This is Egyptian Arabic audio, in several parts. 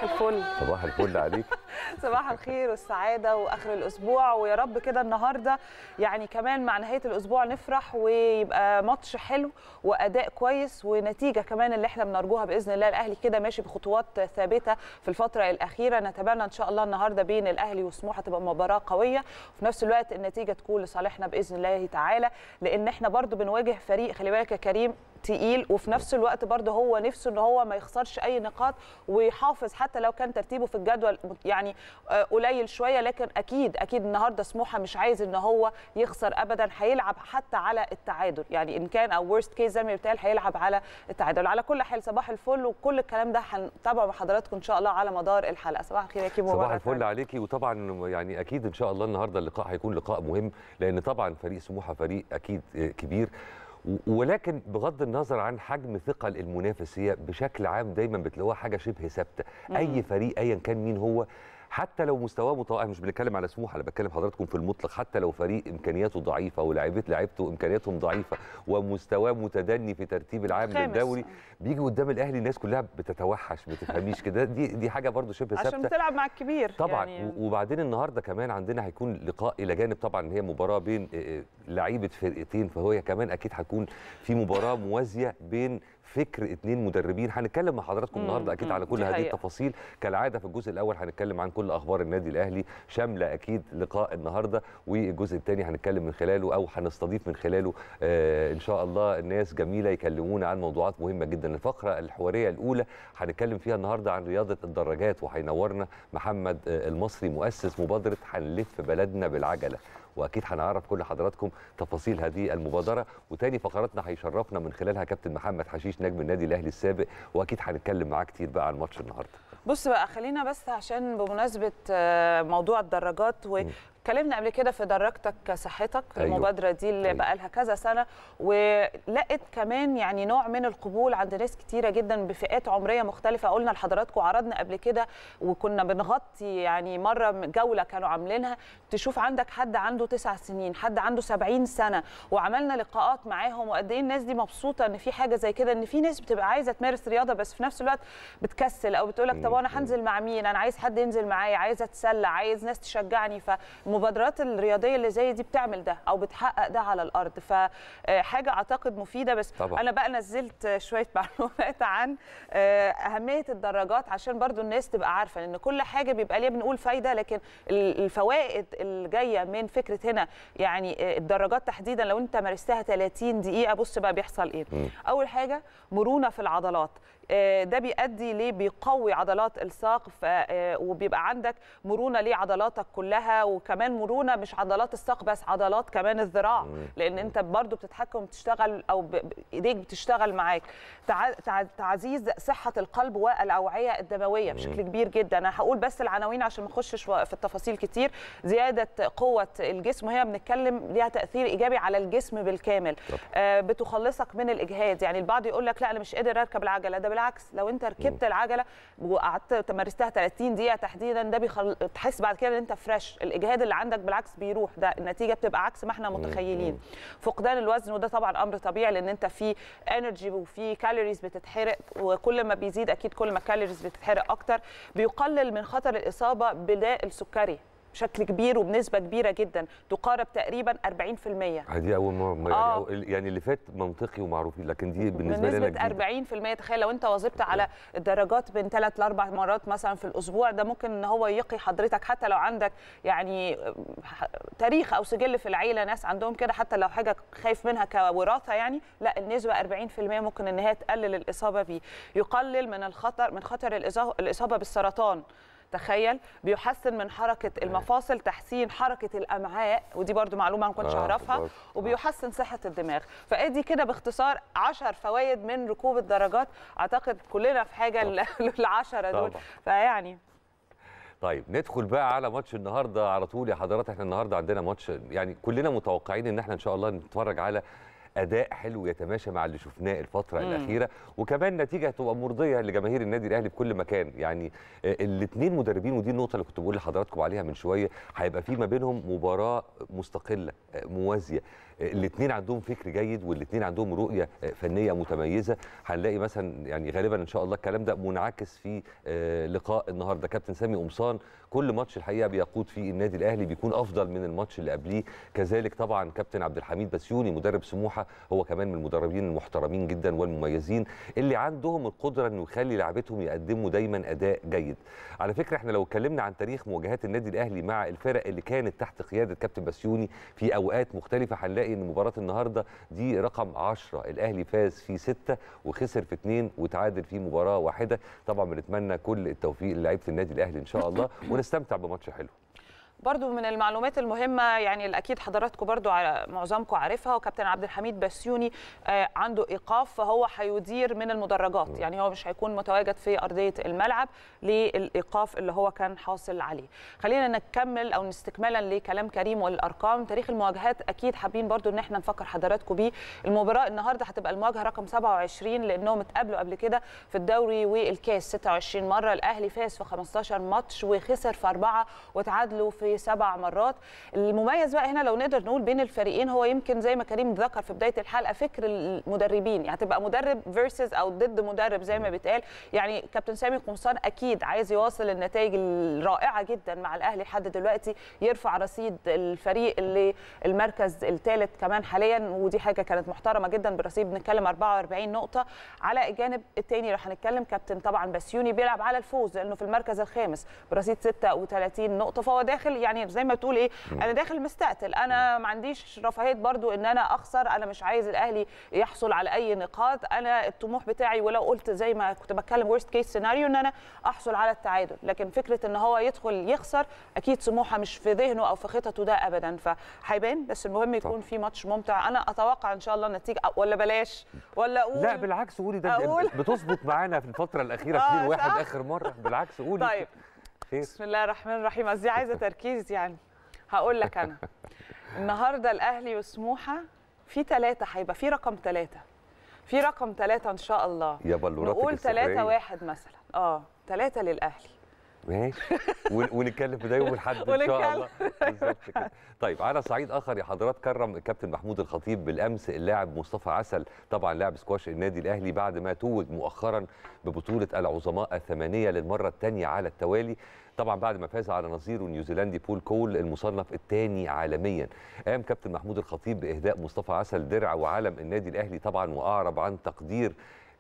صباح الفل صباح الفل عليك صباح الخير والسعاده واخر الاسبوع ويا رب كده النهارده يعني كمان مع نهايه الاسبوع نفرح ويبقى ماتش حلو واداء كويس ونتيجه كمان اللي احنا بنرجوها باذن الله الاهلي كده ماشي بخطوات ثابته في الفتره الاخيره نتمنى ان شاء الله النهارده بين الاهلي وسموحه تبقى مباراه قويه وفي نفس الوقت النتيجه تكون لصالحنا باذن الله تعالى لان احنا برضو بنواجه فريق خلي بالك يا كريم تقيل وفي نفس الوقت برضه هو نفسه ان هو ما يخسرش اي نقاط ويحافظ حتى لو كان ترتيبه في الجدول يعني قليل شويه لكن اكيد اكيد النهارده سموحه مش عايز ان هو يخسر ابدا هيلعب حتى على التعادل يعني ان كان او ورست كيس زي ما بيتقال هيلعب على التعادل على كل حال صباح الفل وكل الكلام ده هنتابعه مع حضراتكم ان شاء الله على مدار الحلقه صباح الخير يا كيمو صباح الفل عليكي وطبعا يعني اكيد ان شاء الله النهارده اللقاء هيكون لقاء مهم لان طبعا فريق سموحه فريق اكيد كبير ولكن بغض النظر عن حجم ثقل المنافس هي بشكل عام دايما بتلاقوها حاجه شبه ثابته اي فريق ايا كان مين هو حتى لو مستواه متوقع مش بنتكلم على سموحه انا بتكلم حضراتكم في المطلق حتى لو فريق امكانياته ضعيفه ولاعيبه لعيبته امكانياتهم ضعيفه ومستواه متدني في ترتيب العام للدوري بيجي قدام الاهلي الناس كلها بتتوحش ما تفهميش كده دي دي حاجه برده شبه ثابته عشان بتلعب مع الكبير طبعا يعني وبعدين النهارده كمان عندنا هيكون لقاء الى جانب طبعا هي مباراه بين لعيبه فرقتين فهو كمان اكيد هتكون في مباراه موازيه بين فكر اثنين مدربين هنتكلم مع حضراتكم النهارده اكيد على كل هذه التفاصيل كالعاده في الجزء الاول هنتكلم عن كل اخبار النادي الاهلي شامله اكيد لقاء النهارده والجزء الثاني هنتكلم من خلاله او هنستضيف من خلاله آه ان شاء الله ناس جميله يكلمونا عن موضوعات مهمه جدا الفقره الحواريه الاولى هنتكلم فيها النهارده عن رياضه الدراجات وهينورنا محمد آه المصري مؤسس مبادره هنلف بلدنا بالعجله واكيد هنعرف كل حضراتكم تفاصيل هذه المبادره وتاني فقراتنا هيشرفنا من خلالها كابتن محمد حشيش نجم النادي الاهلي السابق واكيد هنتكلم معاه كتير بقى عن ماتش النهارده بص بقى خلينا بس عشان بمناسبه موضوع الدراجات و اتكلمنا قبل كده في دراجتك صحتك أيوه. المبادره دي اللي أيوه. بقى لها كذا سنه ولقت كمان يعني نوع من القبول عند ناس كتيره جدا بفئات عمريه مختلفه قلنا لحضراتكم عرضنا قبل كده وكنا بنغطي يعني مره جوله كانوا عاملينها تشوف عندك حد عنده تسع سنين حد عنده 70 سنه وعملنا لقاءات معاهم وقد ايه الناس دي مبسوطه ان في حاجه زي كده ان في ناس بتبقى عايزه تمارس رياضه بس في نفس الوقت بتكسل او بتقول لك طب انا هنزل مع مين انا عايز حد ينزل معايا عايزه اتسلى عايز ناس تشجعني ف المبادرات الرياضيه اللي زي دي بتعمل ده او بتحقق ده على الارض فحاجه اعتقد مفيده بس طبعا. انا بقى نزلت شويه معلومات عن اهميه الدراجات عشان برضو الناس تبقى عارفه لان كل حاجه بيبقى ليها بنقول فايده لكن الفوائد اللي جايه من فكره هنا يعني الدراجات تحديدا لو انت مارستها 30 دقيقه بص بقى بيحصل ايه م. اول حاجه مرونه في العضلات ده بيؤدي ليه بيقوي عضلات الساق وبيبقى عندك مرونه لعضلاتك كلها وكمان مرونه مش عضلات الساق بس عضلات كمان الذراع لان انت برضو بتتحكم بتشتغل او ايديك بتشتغل معاك تعزيز صحه القلب والاوعيه الدمويه بشكل كبير جدا انا هقول بس العناوين عشان ما نخشش في التفاصيل كتير زياده قوه الجسم وهي بنتكلم ليها تاثير ايجابي على الجسم بالكامل بتخلصك من الاجهاد يعني البعض يقول لك لا انا مش قادر اركب العجله ده بالعكس لو انت ركبت العجله وقعدت مارستها 30 دقيقه تحديدا ده بيخل... تحس بعد كده ان انت فريش الاجهاد اللي عندك بالعكس بيروح ده النتيجه بتبقى عكس ما احنا متخيلين فقدان الوزن وده طبعا امر طبيعي لان انت في انرجي وفي كالوريز بتتحرق وكل ما بيزيد اكيد كل ما الكالوريز بتتحرق اكتر بيقلل من خطر الاصابه بداء السكري بشكل كبير وبنسبه كبيره جدا تقارب تقريبا 40% دي اول مره آه. يعني اللي فات منطقي ومعروفين لكن دي بالنسبه لي بنسبه 40% تخيل لو انت واظبت على الدرجات بين ثلاث لاربع مرات مثلا في الاسبوع ده ممكن ان هو يقي حضرتك حتى لو عندك يعني تاريخ او سجل في العيله ناس عندهم كده حتى لو حاجه خايف منها كوراثه يعني لا النسبه 40% ممكن ان هي تقلل الاصابه بيه يقلل من الخطر من خطر الاصابه بالسرطان تخيل بيحسن من حركه المفاصل تحسين حركه الامعاء ودي برضو معلومه ما كنتش اعرفها وبيحسن صحه الدماغ فادي كده باختصار 10 فوائد من ركوب الدراجات اعتقد كلنا في حاجه للعشره دول فيعني طيب ندخل بقى على ماتش النهارده على طول يا حضرات احنا النهارده عندنا ماتش يعني كلنا متوقعين ان احنا ان شاء الله نتفرج على اداء حلو يتماشى مع اللي شفناه الفتره مم. الاخيره وكمان نتيجه هتبقى مرضيه لجماهير النادي الاهلي في كل مكان يعني الاثنين مدربين ودي النقطه اللي كنت بقول لحضراتكم عليها من شويه هيبقى في ما بينهم مباراه مستقله موازيه الاثنين عندهم فكر جيد والاثنين عندهم رؤيه فنيه متميزه هنلاقي مثلا يعني غالبا ان شاء الله الكلام ده منعكس في لقاء النهارده كابتن سامي قمصان كل ماتش الحقيقه بيقود فيه النادي الاهلي بيكون افضل من الماتش اللي قبليه كذلك طبعا كابتن عبد الحميد بسيوني مدرب سموحه هو كمان من المدربين المحترمين جدا والمميزين اللي عندهم القدره انه يخلي لعبتهم يقدموا دايما اداء جيد على فكره احنا لو اتكلمنا عن تاريخ مواجهات النادي الاهلي مع الفرق اللي كانت تحت قياده كابتن بسيوني في اوقات مختلفه هنلاقي ان مباراه النهارده دي رقم 10 الاهلي فاز في 6 وخسر في 2 وتعادل في مباراه واحده طبعا بنتمنى كل التوفيق للاعيبه النادي الاهلي ان شاء الله ونستمتع بماتش حلو برضو من المعلومات المهمة يعني اللي أكيد حضراتكم برضو معظمكم عارفها وكابتن عبد الحميد بسيوني عنده إيقاف فهو هيدير من المدرجات يعني هو مش هيكون متواجد في أرضية الملعب للإيقاف اللي هو كان حاصل عليه خلينا نكمل أو نستكمالا لكلام كريم والأرقام تاريخ المواجهات أكيد حابين برضو إن احنا نفكر حضراتكم بيه المباراة النهاردة هتبقى المواجهة رقم 27 لأنهم اتقابلوا قبل كده في الدوري والكاس 26 مرة الأهلي فاز في 15 ماتش وخسر في أربعة وتعادلوا في سبع مرات المميز بقى هنا لو نقدر نقول بين الفريقين هو يمكن زي ما كريم ذكر في بدايه الحلقه فكر المدربين يعني تبقى مدرب فيرسز او ضد مدرب زي ما بيتقال يعني كابتن سامي قمصان اكيد عايز يواصل النتائج الرائعه جدا مع الاهلي لحد دلوقتي يرفع رصيد الفريق اللي المركز الثالث كمان حاليا ودي حاجه كانت محترمه جدا برصيد بنتكلم 44 نقطه على الجانب الثاني رح هنتكلم كابتن طبعا بسيوني بيلعب على الفوز لانه في المركز الخامس برصيد 36 نقطه فهو داخل يعني زي ما بتقول ايه انا داخل مستقتل انا ما عنديش رفاهيه برضو ان انا اخسر انا مش عايز الاهلي يحصل على اي نقاط انا الطموح بتاعي ولو قلت زي ما كنت بتكلم ورست كيس سيناريو ان انا احصل على التعادل لكن فكره ان هو يدخل يخسر اكيد سموحه مش في ذهنه او في خططه ده ابدا فهيبان بس المهم يكون في ماتش ممتع انا اتوقع ان شاء الله النتيجه ولا بلاش ولا اقول لا بالعكس قولي ده أقول. بتظبط معانا في الفتره الاخيره 2 1 اخر مره بالعكس قولي طيب خير. بسم الله الرحمن الرحيم قصدي عايزه تركيز يعني هقول لك انا النهارده الاهلي وسموحه في ثلاثه هيبقى في رقم ثلاثه في رقم ثلاثه ان شاء الله يا بلوراتك نقول ثلاثه واحد مثلا اه ثلاثه للاهلي ماشي ونتكلم في ده يوم الاحد ان شاء الله بالظبط كده طيب على صعيد اخر يا حضرات كرم الكابتن محمود الخطيب بالامس اللاعب مصطفى عسل طبعا لاعب سكواش النادي الاهلي بعد ما توج مؤخرا ببطوله العظماء الثمانيه للمره الثانيه على التوالي طبعا بعد ما فاز على نظيره النيوزيلندي بول كول المصنف الثاني عالميا قام كابتن محمود الخطيب باهداء مصطفى عسل درع وعلم النادي الاهلي طبعا واعرب عن تقدير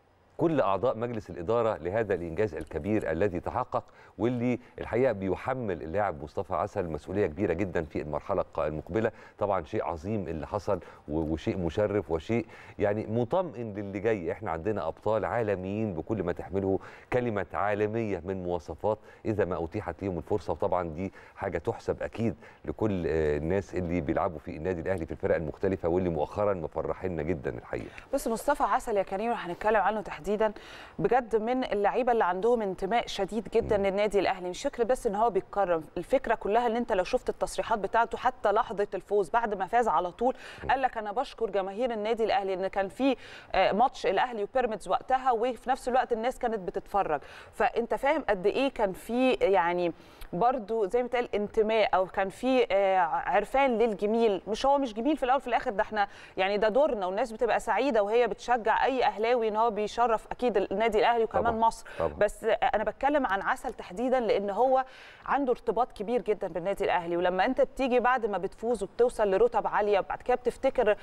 كل اعضاء مجلس الاداره لهذا الانجاز الكبير الذي تحقق واللي الحقيقه بيحمل اللاعب مصطفى عسل مسؤوليه كبيره جدا في المرحله المقبله طبعا شيء عظيم اللي حصل وشيء مشرف وشيء يعني مطمئن للي جاي احنا عندنا ابطال عالميين بكل ما تحمله كلمه عالميه من مواصفات اذا ما اتيحت لهم الفرصه وطبعا دي حاجه تحسب اكيد لكل الناس اللي بيلعبوا في النادي الاهلي في الفرق المختلفه واللي مؤخرا مفرحينا جدا الحقيقه بص مصطفى عسل يا كريم هنتكلم عنه تحديدا تحديدا بجد من اللعيبه اللي عندهم انتماء شديد جدا م. للنادي الاهلي مش فكره بس ان هو بيتكرم الفكره كلها ان انت لو شفت التصريحات بتاعته حتى لحظه الفوز بعد ما فاز على طول قال لك انا بشكر جماهير النادي الاهلي ان كان في ماتش الاهلي وبيراميدز وقتها وفي نفس الوقت الناس كانت بتتفرج فانت فاهم قد ايه كان في يعني برضو زي ما تقال انتماء او كان في عرفان للجميل مش هو مش جميل في الاول في الاخر ده احنا يعني ده دورنا والناس بتبقى سعيده وهي بتشجع اي اهلاوي ان هو بيشرف اكيد النادي الاهلي وكمان طبعا. مصر طبعا. بس انا بتكلم عن عسل تحديدا لان هو عنده ارتباط كبير جدا بالنادي الاهلي ولما انت بتيجي بعد ما بتفوز وبتوصل لرتب عاليه بعد كده بتفتكر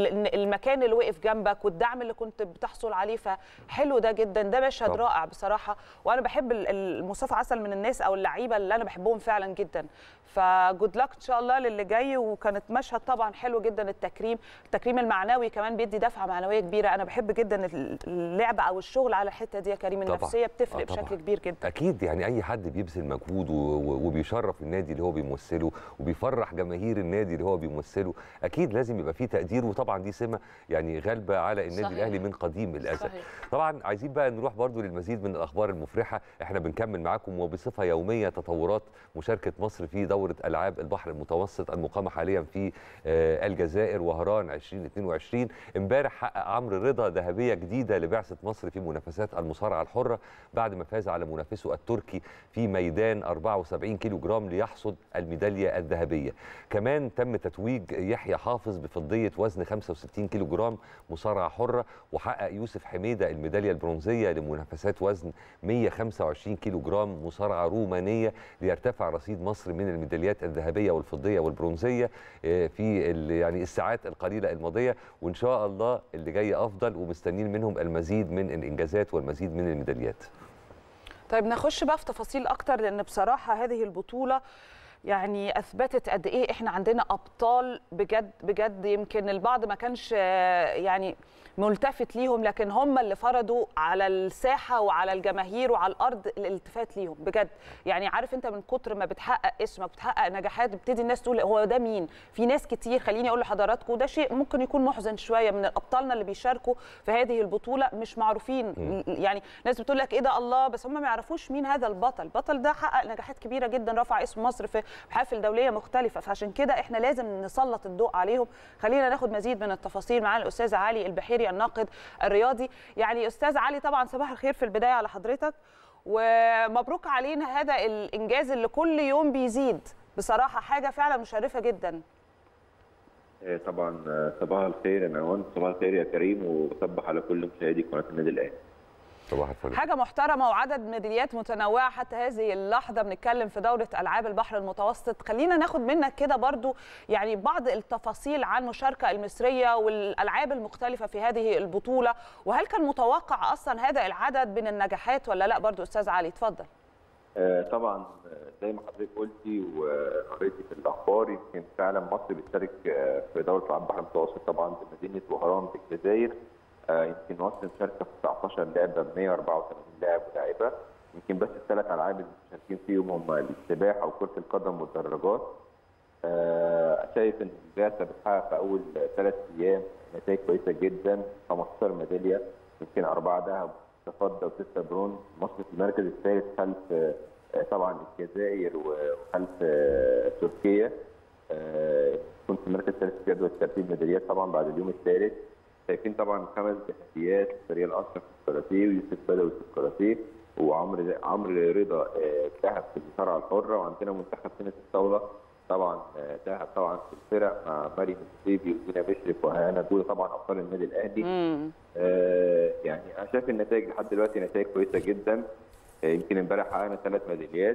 المكان اللي وقف جنبك والدعم اللي كنت بتحصل عليه فحلو ده جدا ده مشهد رائع بصراحه وانا بحب المصطفى عسل من الناس او اللعيبه اللي انا بحبهم فعلا جدا فجود لك ان شاء الله للي جاي وكانت مشهد طبعا حلو جدا التكريم التكريم المعنوي كمان بيدي دفعه معنويه كبيره انا بحب جدا اللعبه او الشغل على الحته دي يا كريم النفسيه بتفرق طبعًا. بشكل كبير جدا اكيد يعني اي حد بيبذل مجهود وبيشرف النادي اللي هو بيمثله وبيفرح جماهير النادي اللي هو بيمثله اكيد لازم يبقى فيه تقدير وطبعا دي سمه يعني غالبه على النادي صحيح. الاهلي من قديم الازل طبعا عايزين بقى نروح برضو للمزيد من الاخبار المفرحه احنا بنكمل معاكم وبصفه يوميه تطورات مشاركه مصر في دوره العاب البحر المتوسط المقامه حاليا في الجزائر وهران 2022 امبارح حقق عمرو رضا ذهبيه جديده لبعثه مصر مصر في منافسات المصارعه الحره بعد ما فاز على منافسه التركي في ميدان 74 كيلو جرام ليحصد الميداليه الذهبيه كمان تم تتويج يحيى حافظ بفضيه وزن 65 كيلو جرام مصارعه حره وحقق يوسف حميده الميداليه البرونزيه لمنافسات وزن 125 كيلو جرام مصارعه رومانيه ليرتفع رصيد مصر من الميداليات الذهبيه والفضيه والبرونزيه في يعني الساعات القليله الماضيه وان شاء الله اللي جاي افضل ومستنيين منهم المزيد من الانجازات والمزيد من الميداليات طيب نخش بقى في تفاصيل اكتر لان بصراحه هذه البطوله يعني اثبتت قد ايه احنا عندنا ابطال بجد بجد يمكن البعض ما كانش يعني ملتفت ليهم لكن هم اللي فرضوا على الساحه وعلى الجماهير وعلى الارض الالتفات ليهم بجد يعني عارف انت من كتر ما بتحقق اسمك بتحقق نجاحات بتبتدي الناس تقول هو ده مين في ناس كتير خليني اقول لحضراتكم ده شيء ممكن يكون محزن شويه من ابطالنا اللي بيشاركوا في هذه البطوله مش معروفين م. يعني ناس بتقول لك ايه ده الله بس هم ما يعرفوش مين هذا البطل البطل ده حقق نجاحات كبيره جدا رفع اسم مصر في محافل دوليه مختلفه فعشان كده احنا لازم نسلط الضوء عليهم خلينا ناخد مزيد من التفاصيل معانا الاستاذ علي البحيري الناقد الرياضي يعني استاذ علي طبعا صباح الخير في البدايه على حضرتك ومبروك علينا هذا الانجاز اللي كل يوم بيزيد بصراحه حاجه فعلا مشرفه جدا طبعا صباح الخير يا نوان صباح الخير يا كريم وصبح على كل مشاهدي قناه النادي الاهلي صباح الفل حاجه محترمه وعدد ميداليات متنوعه حتى هذه اللحظه بنتكلم في دوره العاب البحر المتوسط خلينا ناخد منك كده برضو يعني بعض التفاصيل عن المشاركه المصريه والالعاب المختلفه في هذه البطوله وهل كان متوقع اصلا هذا العدد من النجاحات ولا لا برضو استاذ علي اتفضل آه طبعا زي ما حضرتك قلتي وقريتي في الاخبار يمكن فعلا مصر بتشارك في دوره العاب البحر المتوسط طبعا في مدينه وهران في الجزائر يمكن مصر مشاركه في 19 لعبه ب 184 لاعب ولاعبه يمكن بس الثلاث العاب اللي مشاركين فيهم هم السباحه وكره القدم والدراجات شايف ان البعثه بتحقق في اول ثلاث ايام نتائج كويسه جدا 15 ميداليه يمكن اربعه ذهب فضه وسته برونز مصر في المركز الثالث خلف طبعا الجزائر وخلف تركيا كنت في المركز الثالث في جدول ترتيب ميداليات طبعا بعد اليوم الثالث شايفين طبعا خمس تحديات فريال اشرف في الكاراتيه ويوسف بدوي في الكاراتيه وعمرو عمرو رضا ذهب في المصارعه الحره وعندنا منتخب تنس الطاوله طبعا ذهب طبعا في الفرق مع مريم السيبي ودينا بشرف وهنا جوده طبعا ابطال النادي الاهلي آه يعني انا شايف النتائج لحد دلوقتي نتائج كويسه جدا آه يمكن امبارح حققنا ثلاث ميداليات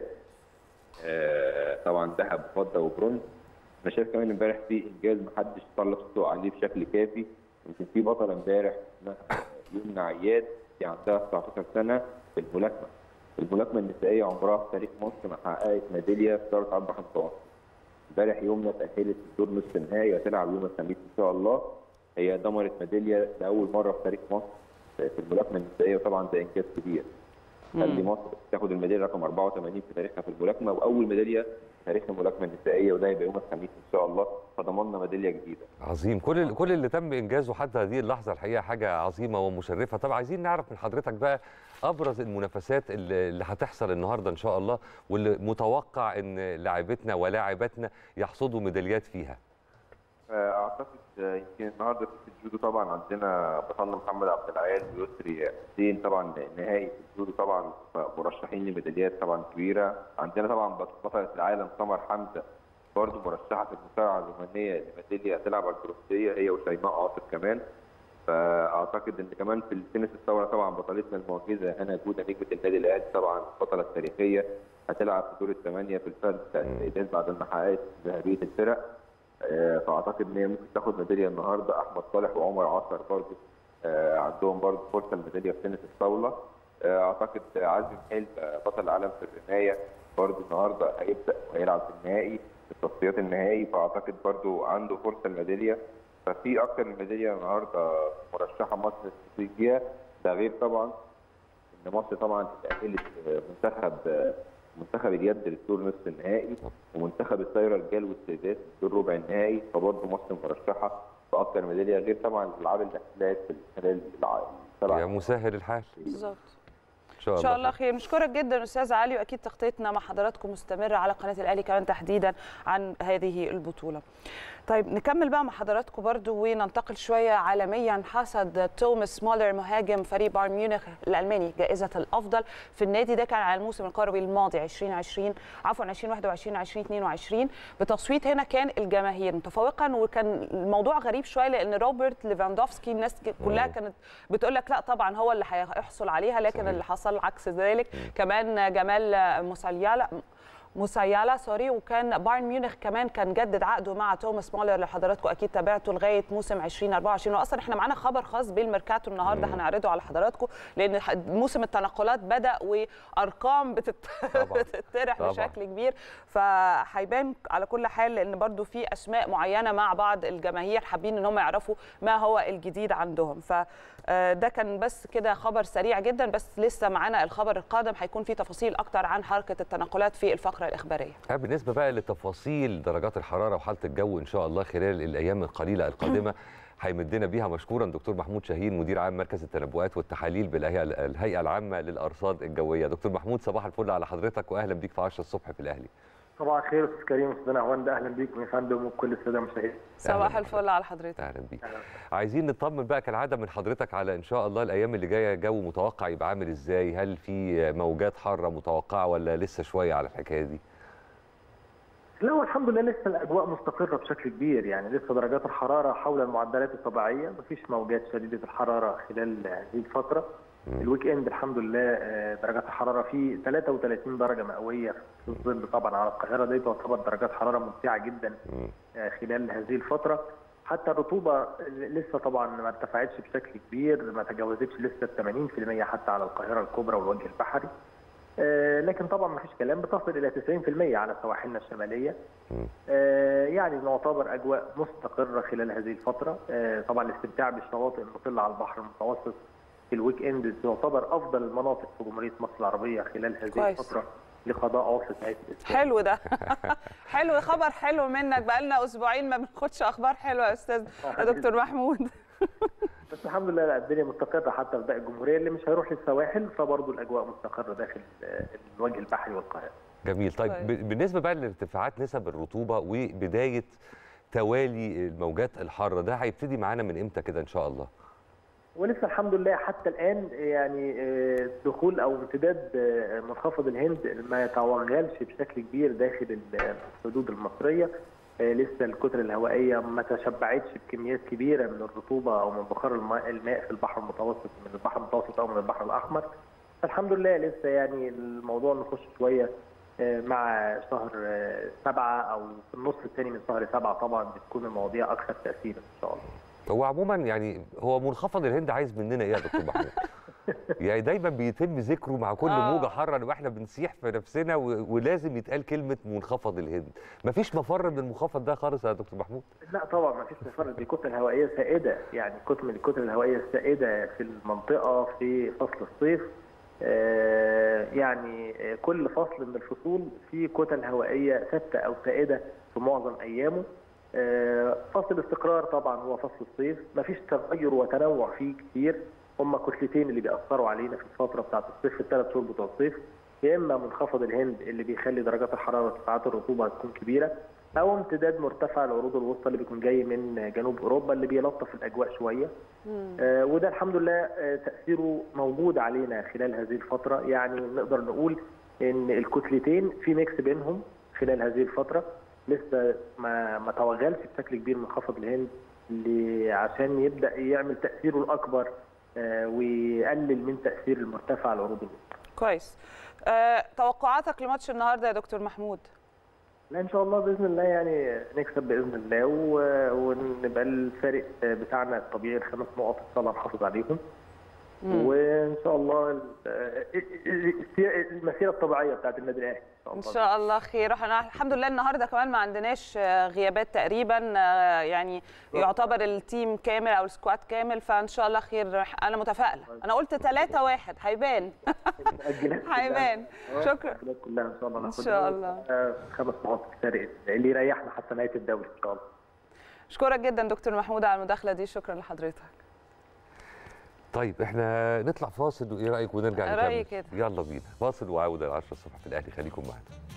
آه طبعا ذهب وفضه وبرونز انا شايف كمان امبارح في انجاز محدش سلط الضوء عليه بشكل كافي يمكن في بطله امبارح يمنى عياد دي عندها 19 سنه في الملاكمه الملاكمه النسائيه عمرها في تاريخ مصر ما حققت ميداليه في دوره عرض متوسط امبارح يمنى تاهلت لدور نصف النهائي وهتلعب يوم الخميس ان شاء الله هي دمرت ميداليه لاول مره في تاريخ مصر في الملاكمه النسائيه وطبعا ده انجاز كبير خلي مصر تاخد الميداليه رقم 84 في تاريخها في الملاكمه واول ميداليه في تاريخ الملاكمه النسائيه وده هيبقى يوم الخميس ان شاء الله فضمنا ميداليه جديده. عظيم كل كل اللي تم انجازه حتى هذه اللحظه الحقيقه حاجه عظيمه ومشرفه طب عايزين نعرف من حضرتك بقى ابرز المنافسات اللي, اللي هتحصل النهارده ان شاء الله واللي متوقع ان لاعبتنا ولاعباتنا يحصدوا ميداليات فيها. اعتقد يمكن النهارده في الجودو طبعا عندنا بطلنا محمد عبد العال ويسري حسين طبعا نهائي في الجودو طبعا مرشحين لميداليات طبعا كبيره عندنا طبعا بطله العالم سمر حمزه برضه مرشحه في المصارعه الرومانيه لميداليه هتلعب على البروسيه هي وشيماء عاطف كمان فاعتقد ان كمان في التنس الطاوله طبعا بطلتنا المعجزه هنا جوده نجمه النادي الاهلي طبعا البطله التاريخيه هتلعب في دور الثمانيه في الفرد بتاع السيدات بعد ما حققت ذهبيه الفرق فاعتقد ان هي ممكن تاخد ميداليه النهارده احمد صالح وعمر عصر برضه عندهم برضه فرصه الميداليه في تنس الطاوله اعتقد عزمي محيل بطل العالم في الرمايه برضه النهارده هيبدا وهيلعب في النهائي في التصفيات النهائي فاعتقد برضه عنده فرصه الميداليه ففي اكثر من ميداليه النهارده مرشحه مصر تفوز بيها ده غير طبعا ان مصر طبعا اتاهلت منتخب منتخب اليد للدور نصف النهائي ومنتخب الطايره الرجال والسيدات للدور ربع النهائي فبرضه مصر مرشحه في اكثر ميداليه غير طبعا الالعاب اللي هتتلعب في خلال السبع يا مسهل الحال بالظبط شاء الله ان شاء الله خير نشكرك جدا استاذ علي واكيد تغطيتنا مع حضراتكم مستمره على قناه الاهلي كمان تحديدا عن هذه البطوله طيب نكمل بقى مع حضراتكم برضو وننتقل شويه عالميا حصد توماس مولر مهاجم فريق بايرن ميونخ الالماني جائزه الافضل في النادي ده كان على الموسم الكروي الماضي 2020 عفوا 2021 2022 بتصويت هنا كان الجماهير متفوقا وكان الموضوع غريب شويه لان روبرت ليفاندوفسكي الناس كلها كانت بتقول لك لا طبعا هو اللي هيحصل عليها لكن صحيح. اللي حصل عكس ذلك كمان جمال موساليالا موسيالا سوري وكان بايرن ميونخ كمان كان جدد عقده مع توماس مولر اللي حضراتكم اكيد تابعته لغايه موسم 2024 واصلا احنا معانا خبر خاص بالميركاتو النهارده هنعرضه على حضراتكم لان موسم التنقلات بدا وارقام بتت... بتطرح بشكل كبير فهيبان على كل حال لان برده في اسماء معينه مع بعض الجماهير حابين ان هم يعرفوا ما هو الجديد عندهم فده كان بس كده خبر سريع جدا بس لسه معانا الخبر القادم هيكون فيه تفاصيل اكتر عن حركه التنقلات في الفقره الاخباريه بالنسبه بقى لتفاصيل درجات الحراره وحاله الجو ان شاء الله خلال الايام القليله القادمه هيمدنا بيها مشكورا دكتور محمود شاهين مدير عام مركز التنبؤات والتحاليل بالهيئه الهيئه العامه للارصاد الجويه دكتور محمود صباح الفل على حضرتك واهلا بيك في 10 الصبح في الاهلي صباح الخير استاذ كريم استاذ هوند اهلا بيك يا فندم وكل الساده المشاهدين صباح الفل على حضرتك اهلا بيك عايزين نطمن بقى كالعاده من حضرتك على ان شاء الله الايام اللي جايه جو متوقع يبقى عامل ازاي هل في موجات حاره متوقعه ولا لسه شويه على الحكايه دي لا هو الحمد لله لسه الاجواء مستقره بشكل كبير يعني لسه درجات الحراره حول المعدلات الطبيعيه مفيش موجات شديده الحراره خلال هذه الفتره الويك اند الحمد لله درجات الحراره فيه 33 درجه مئويه في الظل طبعا على القاهره دي تعتبر درجات حراره ممتعه جدا خلال هذه الفتره حتى الرطوبه لسه طبعا ما ارتفعتش بشكل كبير ما تجاوزتش لسه 80% حتى على القاهره الكبرى والوجه البحري لكن طبعا ما فيش كلام بتصل الى 90% على سواحلنا الشماليه يعني نعتبر اجواء مستقره خلال هذه الفتره طبعا الاستمتاع بالشواطئ المطله على البحر المتوسط في الويك اند تعتبر افضل المناطق في جمهوريه مصر العربيه خلال هذه كويس. الفتره لقضاء عطله عيد حلو ده حلو خبر حلو منك بقى لنا اسبوعين ما بناخدش اخبار حلوه يا استاذ يا دكتور محمود بس الحمد لله الدنيا مستقره حتى في باقي الجمهوريه اللي مش هيروح للسواحل فبرضه الاجواء مستقره داخل الوجه البحري والقاهره. جميل طيب طيب. بالنسبه بقى لارتفاعات نسب الرطوبه وبدايه توالي الموجات الحاره ده هيبتدي معانا من امتى كده ان شاء الله؟ ولسه الحمد لله حتى الان يعني دخول او امتداد منخفض الهند ما يتوغلش بشكل كبير داخل الحدود المصريه لسه الكتل الهوائيه ما تشبعتش بكميات كبيره من الرطوبه او من بخار الماء, الماء في البحر المتوسط من البحر المتوسط او من البحر الاحمر فالحمد لله لسه يعني الموضوع نخش شويه مع شهر سبعه او في النص الثاني من شهر سبعه طبعا بتكون المواضيع اكثر تاثيرا ان شاء الله. هو عموما يعني هو منخفض الهند عايز مننا ايه يا دكتور محمود؟ يعني دايما بيتم ذكره مع كل آه. موجه حاره ان احنا بنسيح في نفسنا ولازم يتقال كلمه منخفض الهند، مفيش مفر من المنخفض ده خالص يا دكتور محمود؟ لا طبعا مفيش مفر دي كتل هوائيه سائده يعني كتل من الكتل الهوائيه السائده في المنطقه في فصل الصيف آه يعني كل فصل من الفصول فيه كتل هوائيه ثابته او سائده في معظم ايامه فصل الاستقرار طبعا هو فصل الصيف مفيش تغير وتنوع فيه كتير هم كتلتين اللي بيأثروا علينا في الفتره بتاعت الصيف في الثلاث شهور بتوع الصيف يا اما منخفض الهند اللي بيخلي درجات الحراره وارتفاعات الرطوبه تكون كبيره او امتداد مرتفع العروض الوسطى اللي بيكون جاي من جنوب اوروبا اللي بيلطف الاجواء شويه آه وده الحمد لله آه تاثيره موجود علينا خلال هذه الفتره يعني نقدر نقول ان الكتلتين في ميكس بينهم خلال هذه الفتره لسه ما ما توغلش بشكل كبير منخفض الهند عشان يبدا يعمل تاثيره الاكبر آه ويقلل من تاثير المرتفع على العروض الوسطى. كويس. أه توقعاتك لماتش النهارده يا دكتور محمود؟ لا ان شاء الله باذن الله يعني نكسب باذن الله ونبقى الفارق بتاعنا الطبيعي الخمس نقط ان شاء الله نحافظ عليهم. وان شاء الله المسيره الطبيعيه بتاعت النادي الاهلي ان شاء الله خير احنا الحمد لله النهارده كمان ما عندناش غيابات تقريبا يعني يعتبر التيم كامل او السكواد كامل فان شاء الله خير انا متفائله انا قلت 3 1 هيبان هيبان شكرا كلها ان شاء الله ان شاء الله خمس نقاط فارق اللي يريحنا حتى نهايه الدوري ان شاء الله اشكرك جدا دكتور محمود على المداخله دي شكرا لحضرتك طيب احنا نطلع فاصل وايه رايك ونرجع نكمل رأيي كده. يلا بينا فاصل وعوده ل 10 الصبح في الاهلي خليكم معانا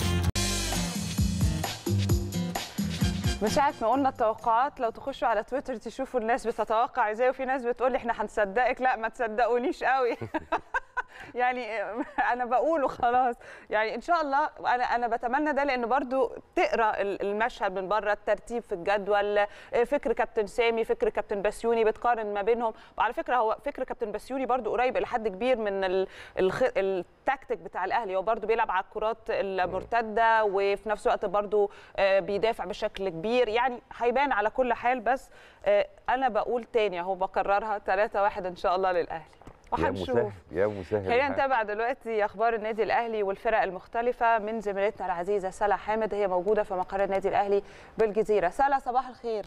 مش عارف ما قلنا التوقعات لو تخشوا على تويتر تشوفوا الناس بتتوقع ازاي وفي ناس بتقول لي احنا هنصدقك لا ما تصدقونيش قوي يعني انا بقوله خلاص يعني ان شاء الله انا انا بتمنى ده لان برضو تقرا المشهد من بره الترتيب في الجدول فكر كابتن سامي فكر كابتن بسيوني بتقارن ما بينهم وعلى فكره هو فكر كابتن بسيوني برضو قريب الى حد كبير من ال- الخ... التكتيك بتاع الاهلي هو برضو بيلعب على الكرات المرتده وفي نفس الوقت برضو آه، بيدافع بشكل كبير يعني هيبان على كل حال بس آه، انا بقول تاني اهو بكررها 3 1 ان شاء الله للاهلي يا وهنشوف مسهل يا مسهل خلينا الحال. نتابع دلوقتي اخبار النادي الاهلي والفرق المختلفه من زميلتنا العزيزه سلا حامد هي موجوده في مقر النادي الاهلي بالجزيره سلا صباح الخير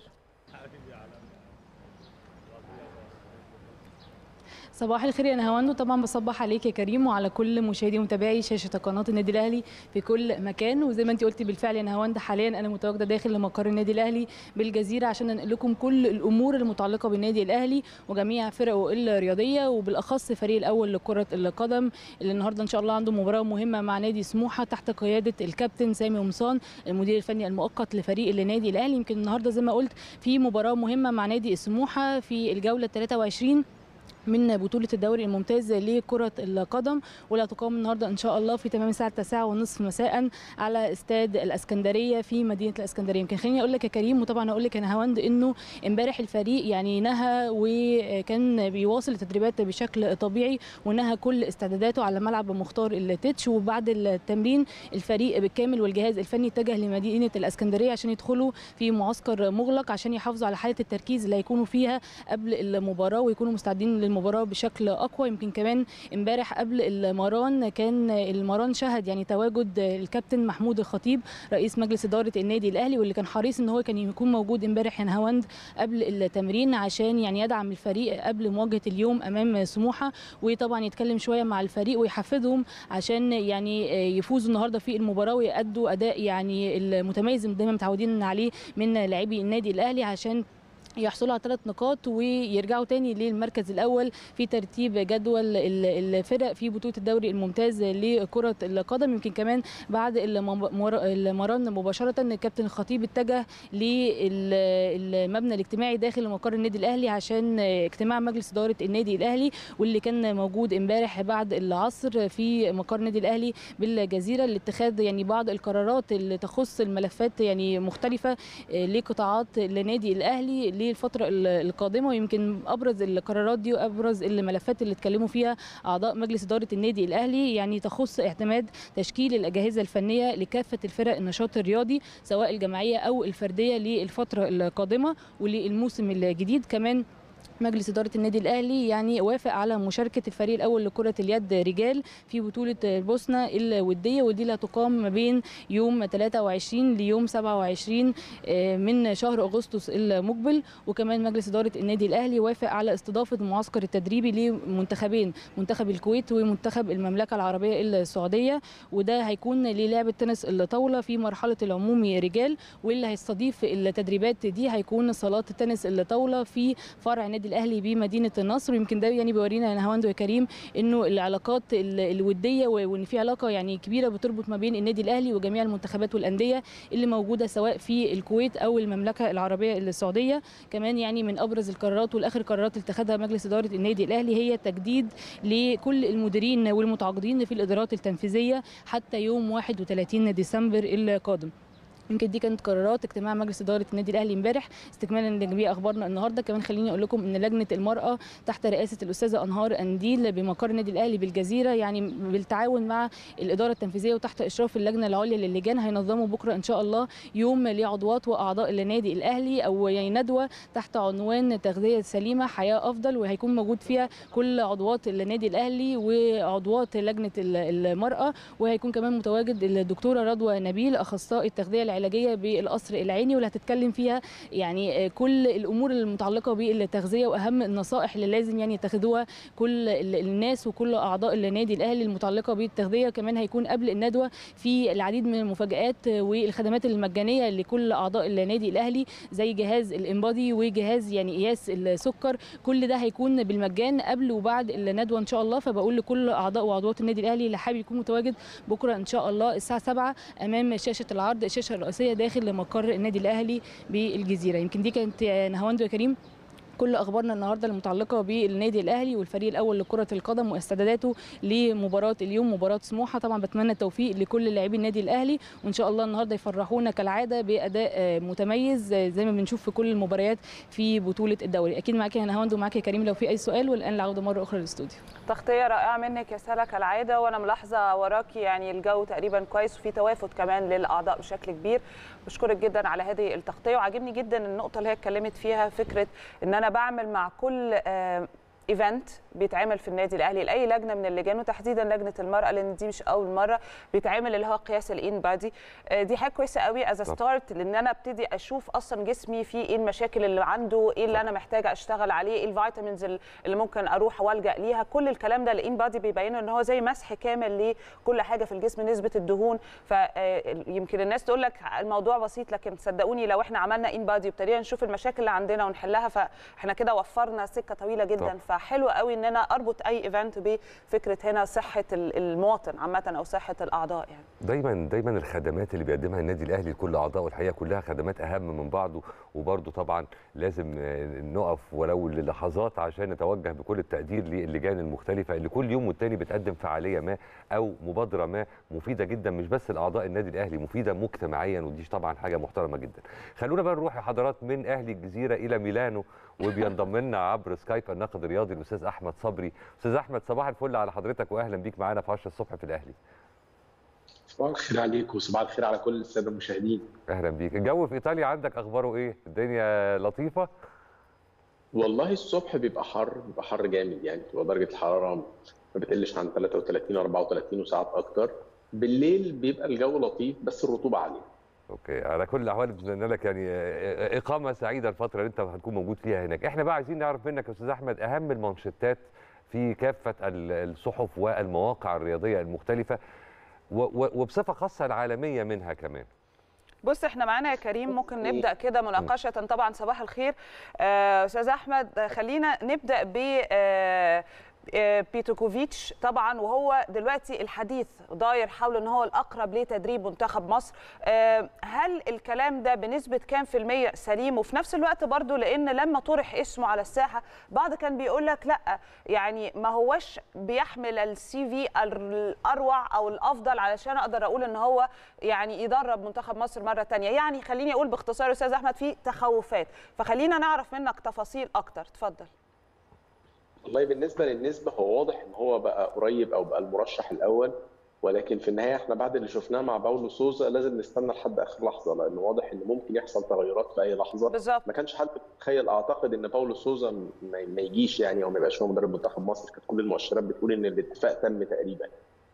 صباح الخير يا نهاوند طبعا بصبح عليك يا كريم وعلى كل مشاهدي ومتابعي شاشه قناه النادي الاهلي في كل مكان وزي ما انت قلتي بالفعل يا نهاوند حاليا انا متواجده داخل مقر النادي الاهلي بالجزيره عشان انقل لكم كل الامور المتعلقه بالنادي الاهلي وجميع فرقه الرياضيه وبالاخص الفريق الاول لكره القدم اللي النهارده ان شاء الله عنده مباراه مهمه مع نادي سموحه تحت قياده الكابتن سامي قمصان المدير الفني المؤقت لفريق النادي الاهلي يمكن النهارده زي ما قلت في مباراه مهمه مع نادي سموحه في الجوله 23 من بطولة الدوري الممتاز لكرة القدم واللي هتقام النهارده إن شاء الله في تمام الساعة 9 ونصف مساء على استاد الإسكندرية في مدينة الإسكندرية يمكن خليني أقول لك يا كريم وطبعا أقول لك يا نهاوند إنه امبارح الفريق يعني نهى وكان بيواصل التدريبات بشكل طبيعي ونهى كل استعداداته على ملعب مختار التتش وبعد التمرين الفريق بالكامل والجهاز الفني اتجه لمدينة الإسكندرية عشان يدخلوا في معسكر مغلق عشان يحافظوا على حالة التركيز اللي هيكونوا فيها قبل المباراة ويكونوا مستعدين للمباراة بشكل أقوى يمكن كمان امبارح قبل المران كان المران شهد يعني تواجد الكابتن محمود الخطيب رئيس مجلس إدارة النادي الأهلي واللي كان حريص إن هو كان يكون موجود امبارح يا نهاوند قبل التمرين عشان يعني يدعم الفريق قبل مواجهة اليوم أمام سموحة وطبعا يتكلم شوية مع الفريق ويحفزهم عشان يعني يفوزوا النهارده في المباراة ويأدوا أداء يعني المتميز اللي دايما متعودين عليه من لاعبي النادي الأهلي عشان يحصلوا على ثلاث نقاط ويرجعوا تاني للمركز الاول في ترتيب جدول ال- الفرق في بطوله الدوري الممتاز لكره القدم يمكن كمان بعد الممر- المران مباشره الكابتن الخطيب اتجه للمبنى الاجتماعي داخل مقر النادي الاهلي عشان اجتماع مجلس اداره النادي الاهلي واللي كان موجود امبارح بعد العصر في مقر النادي الاهلي بالجزيره لاتخاذ يعني بعض القرارات اللي تخص الملفات يعني مختلفه لقطاعات النادي الاهلي للفتره ال- القادمه ويمكن ابرز القرارات دي وابرز الملفات اللي اتكلموا فيها اعضاء مجلس اداره النادي الاهلي يعني تخص اعتماد تشكيل الاجهزه الفنيه لكافه الفرق النشاط الرياضي سواء الجماعيه او الفرديه للفتره القادمه وللموسم الجديد كمان مجلس إدارة النادي الأهلي يعني وافق على مشاركة الفريق الأول لكرة اليد رجال في بطولة البوسنة الودية ودي اللي هتقام ما بين يوم 23 ليوم 27 آه، من شهر أغسطس المقبل وكمان مجلس إدارة النادي الأهلي وافق على استضافة المعسكر التدريبي لمنتخبين منتخب الكويت ومنتخب المملكة العربية السعودية وده هيكون للعبة تنس الطاولة في مرحلة العمومي رجال واللي هيستضيف التدريبات دي هيكون صالات التنس الطاولة في فرع النادي الاهلي بمدينه النصر ويمكن ده يعني بيورينا يا نهاوند وكريم انه العلاقات ال- الوديه و- وان في علاقه يعني كبيره بتربط ما بين النادي الاهلي وجميع المنتخبات والانديه اللي موجوده سواء في الكويت او المملكه العربيه السعوديه كمان يعني من ابرز القرارات والاخر قرارات اللي اتخذها مجلس اداره النادي الاهلي هي تجديد لكل المديرين والمتعاقدين في الادارات التنفيذيه حتى يوم 31 ديسمبر القادم يمكن دي كانت قرارات اجتماع مجلس اداره النادي الاهلي امبارح استكمالا لجميع اخبارنا النهارده كمان خليني اقول لكم ان لجنه المراه تحت رئاسه الاستاذه انهار انديل بمقر النادي الاهلي بالجزيره يعني بالتعاون مع الاداره التنفيذيه وتحت اشراف اللجنه العليا للجان هينظموا بكره ان شاء الله يوم لعضوات واعضاء النادي الاهلي او يعني ندوه تحت عنوان تغذيه سليمه حياه افضل وهيكون موجود فيها كل عضوات النادي الاهلي وعضوات لجنه ال- المراه وهيكون كمان متواجد الدكتوره رضوى نبيل اخصائي التغذيه العلاجيه العلاجيه بالقصر العيني واللي هتتكلم فيها يعني كل الامور المتعلقه بالتغذيه واهم النصائح اللي لازم يعني يتخذوها كل الناس وكل اعضاء النادي الاهلي المتعلقه بالتغذيه كمان هيكون قبل الندوه في العديد من المفاجات والخدمات المجانيه لكل اعضاء النادي الاهلي زي جهاز الانبادي وجهاز يعني قياس السكر كل ده هيكون بالمجان قبل وبعد الندوه ان شاء الله فبقول لكل اعضاء وعضوات النادي الاهلي اللي حابب يكون متواجد بكره ان شاء الله الساعه 7 امام شاشه العرض الشاشه الرئيسيه داخل مقر النادي الاهلي بالجزيره يمكن دي كانت نهاوند يا كريم كل اخبارنا النهارده المتعلقه بالنادي الاهلي والفريق الاول لكره القدم واستعداداته لمباراه اليوم مباراه سموحه طبعا بتمنى التوفيق لكل لاعبي النادي الاهلي وان شاء الله النهارده يفرحونا كالعاده باداء متميز زي ما بنشوف في كل المباريات في بطوله الدوري اكيد معاكي يا نهاوند ومعاكي يا كريم لو في اي سؤال والان العوده مره اخرى للاستوديو تغطيه رائعه منك يا سلا كالعاده وانا ملاحظه وراكي يعني الجو تقريبا كويس وفي توافد كمان للاعضاء بشكل كبير بشكرك جدا على هذه التغطيه وعاجبني جدا النقطه اللي هي اتكلمت فيها فكره ان انا بعمل مع كل ايفنت بيتعمل في النادي الاهلي لاي لجنه من اللجان وتحديدا لجنه المراه لان دي مش اول مره بيتعمل اللي هو قياس الان بادي دي حاجه كويسه قوي از ستارت لان انا ابتدي اشوف اصلا جسمي فيه ايه المشاكل اللي عنده ايه اللي انا محتاجه اشتغل عليه ايه الفيتامينز اللي ممكن اروح والجا ليها كل الكلام ده الان بادي بيبين ان هو زي مسح كامل لكل حاجه في الجسم نسبه الدهون فيمكن الناس تقول لك الموضوع بسيط لكن صدقوني لو احنا عملنا ان بادي وابتدينا نشوف المشاكل اللي عندنا ونحلها فاحنا كده وفرنا سكه طويله جدا طب. فحلو قوي ان انا اربط اي ايفنت بفكره هنا صحه المواطن عامه او صحه الاعضاء يعني دايما دايما الخدمات اللي بيقدمها النادي الاهلي لكل اعضائه الحقيقه كلها خدمات اهم من بعض وبرده طبعا لازم نقف ولو للحظات عشان نتوجه بكل التقدير للجان المختلفه اللي كل يوم والتاني بتقدم فعاليه ما او مبادره ما مفيده جدا مش بس لاعضاء النادي الاهلي مفيده مجتمعيا ودي طبعا حاجه محترمه جدا خلونا بقى نروح يا حضرات من اهل الجزيره الى ميلانو وبينضم لنا عبر سكايب الناقد الرياضي الاستاذ احمد صبري استاذ احمد صباح الفل على حضرتك واهلا بيك معانا في 10 الصبح في الاهلي صباح الخير عليك وصباح الخير على كل الساده المشاهدين اهلا بيك الجو في ايطاليا عندك اخباره ايه الدنيا لطيفه والله الصبح بيبقى حر بيبقى حر جامد يعني بتبقى درجه الحراره ما بتقلش عن 33 34 وساعات اكتر بالليل بيبقى الجو لطيف بس الرطوبه عاليه اوكي على كل الاحوال بنتمنى لك يعني اقامه سعيده الفتره اللي انت هتكون موجود فيها هناك احنا بقى عايزين نعرف منك يا استاذ احمد اهم المانشيتات في كافه الصحف والمواقع الرياضيه المختلفه وبصفه خاصه العالميه منها كمان بص احنا معانا يا كريم ممكن نبدا كده مناقشه طبعا صباح الخير استاذ احمد خلينا نبدا ب بيتوكوفيتش طبعا وهو دلوقتي الحديث داير حول ان هو الاقرب لتدريب منتخب مصر هل الكلام ده بنسبه كام في الميه سليم وفي نفس الوقت برضو لان لما طرح اسمه على الساحه بعض كان بيقول لك لا يعني ما هوش بيحمل السي في الاروع او الافضل علشان اقدر اقول ان هو يعني يدرب منتخب مصر مره ثانيه يعني خليني اقول باختصار استاذ احمد في تخوفات فخلينا نعرف منك تفاصيل اكتر اتفضل والله بالنسبه للنسبه هو واضح ان هو بقى قريب او بقى المرشح الاول ولكن في النهايه احنا بعد اللي شفناه مع باولو سوزا لازم نستنى لحد اخر لحظه لان واضح ان ممكن يحصل تغيرات في اي لحظه بالظبط ما كانش حد يتخيل اعتقد ان باولو سوزا ما يجيش يعني او ما يبقاش هو مدرب منتخب مصر كانت كل المؤشرات بتقول ان الاتفاق تم تقريبا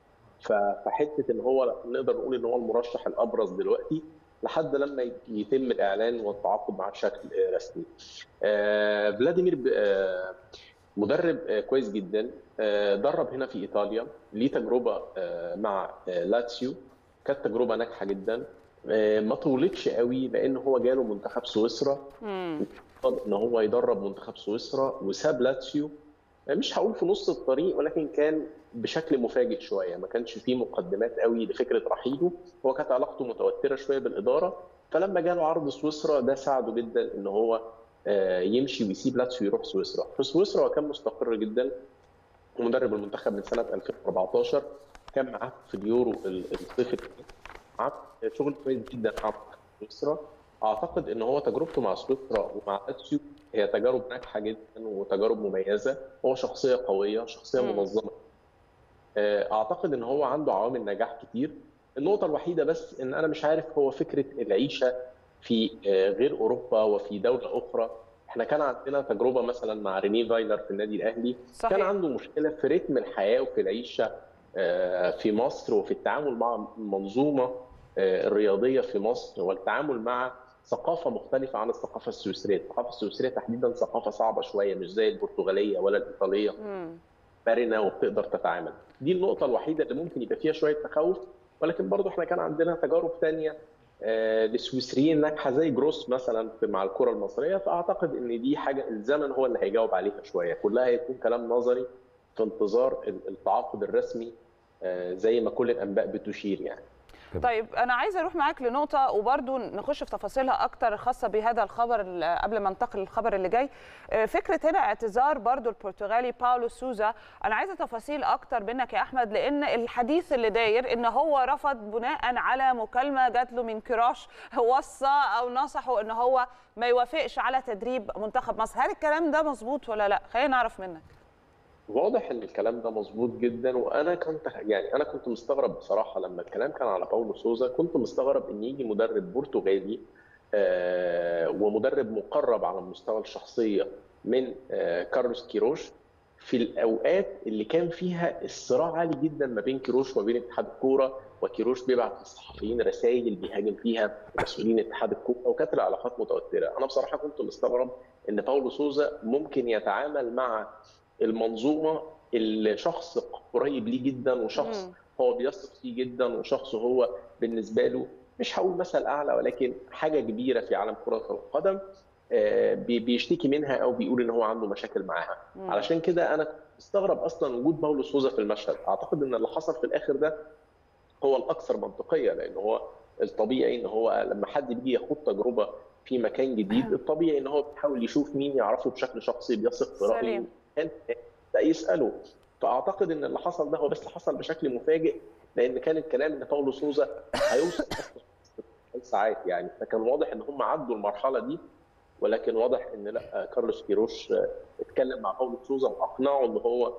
فحته ان هو نقدر نقول ان هو المرشح الابرز دلوقتي لحد لما يتم الاعلان والتعاقد معاه بشكل رسمي. آه فلاديمير آه مدرب كويس جدا درب هنا في ايطاليا ليه تجربه مع لاتسيو كانت تجربه ناجحه جدا ما طولتش قوي لان هو جاله منتخب سويسرا ان هو يدرب منتخب سويسرا وساب لاتسيو مش هقول في نص الطريق ولكن كان بشكل مفاجئ شويه ما كانش فيه مقدمات قوي لفكره رحيله هو كانت علاقته متوتره شويه بالاداره فلما جاله عرض سويسرا ده ساعده جدا ان هو يمشي ويسيب لاتسيو يروح سويسرا في سويسرا هو كان مستقر جدا مدرب المنتخب من سنه 2014 كان معاه في اليورو الصيفي عمل شغل كويس جدا مع سويسرا اعتقد ان هو تجربته مع سويسرا ومع لاتسيو هي تجارب ناجحه جدا وتجارب مميزه هو شخصيه قويه شخصيه منظمه اعتقد ان هو عنده عوامل نجاح كتير النقطه الوحيده بس ان انا مش عارف هو فكره العيشه في غير اوروبا وفي دوله اخرى احنا كان عندنا تجربه مثلا مع ريني فايلر في النادي الاهلي صحيح. كان عنده مشكله في رتم الحياه وفي العيشه في مصر وفي التعامل مع منظومه الرياضيه في مصر والتعامل مع ثقافه مختلفه عن الثقافه السويسريه، الثقافه السويسريه تحديدا ثقافه صعبه شويه مش زي البرتغاليه ولا الايطاليه مرنه وبتقدر تتعامل. دي النقطه الوحيده اللي ممكن يبقى فيها شويه تخوف ولكن برضه احنا كان عندنا تجارب ثانيه آه للسويسريين ناجحه زي جروس مثلا مع الكره المصريه فاعتقد ان دي حاجه الزمن هو اللي هيجاوب عليها شويه كلها هيكون كلام نظري في انتظار التعاقد الرسمي آه زي ما كل الانباء بتشير يعني طيب انا عايزه اروح معاك لنقطه وبرده نخش في تفاصيلها اكتر خاصه بهذا الخبر قبل ما ننتقل للخبر اللي جاي فكره هنا اعتذار برده البرتغالي باولو سوزا انا عايزه تفاصيل اكتر منك يا احمد لان الحديث اللي داير ان هو رفض بناء على مكالمه جات له من كراش وصى او نصحه ان هو ما يوافقش على تدريب منتخب مصر هل الكلام ده مظبوط ولا لا خلينا نعرف منك واضح ان الكلام ده مظبوط جدا وانا كنت يعني انا كنت مستغرب بصراحه لما الكلام كان على باولو سوزا كنت مستغرب ان يجي مدرب برتغالي آه ومدرب مقرب على المستوى الشخصيه من آه كارلوس كيروش في الاوقات اللي كان فيها الصراع عالي جدا ما بين كيروش وما بين اتحاد الكوره وكيروش بيبعت للصحفيين رسائل بيهاجم فيها مسؤولين اتحاد الكوره وكانت العلاقات متوتره انا بصراحه كنت مستغرب ان باولو سوزا ممكن يتعامل مع المنظومه اللي شخص قريب ليه جدا وشخص مم. هو بيثق فيه جدا وشخص هو بالنسبه له مش هقول مثل اعلى ولكن حاجه كبيره في عالم كره القدم بيشتكي منها او بيقول ان هو عنده مشاكل معاها مم. علشان كده انا مستغرب اصلا وجود باولو سوزا في المشهد اعتقد ان اللي حصل في الاخر ده هو الاكثر منطقيه لان هو الطبيعي ان هو لما حد بيجي ياخد تجربه في مكان جديد الطبيعي ان هو بيحاول يشوف مين يعرفه بشكل شخصي بيثق في رايه لا يساله فاعتقد ان اللي حصل ده هو بس حصل بشكل مفاجئ لان كان الكلام ان باولو سوزا هيوصل ساعات يعني فكان واضح ان هم عدوا المرحله دي ولكن واضح ان لا كارلوس كيروش اتكلم مع باولو سوزا واقنعه ان هو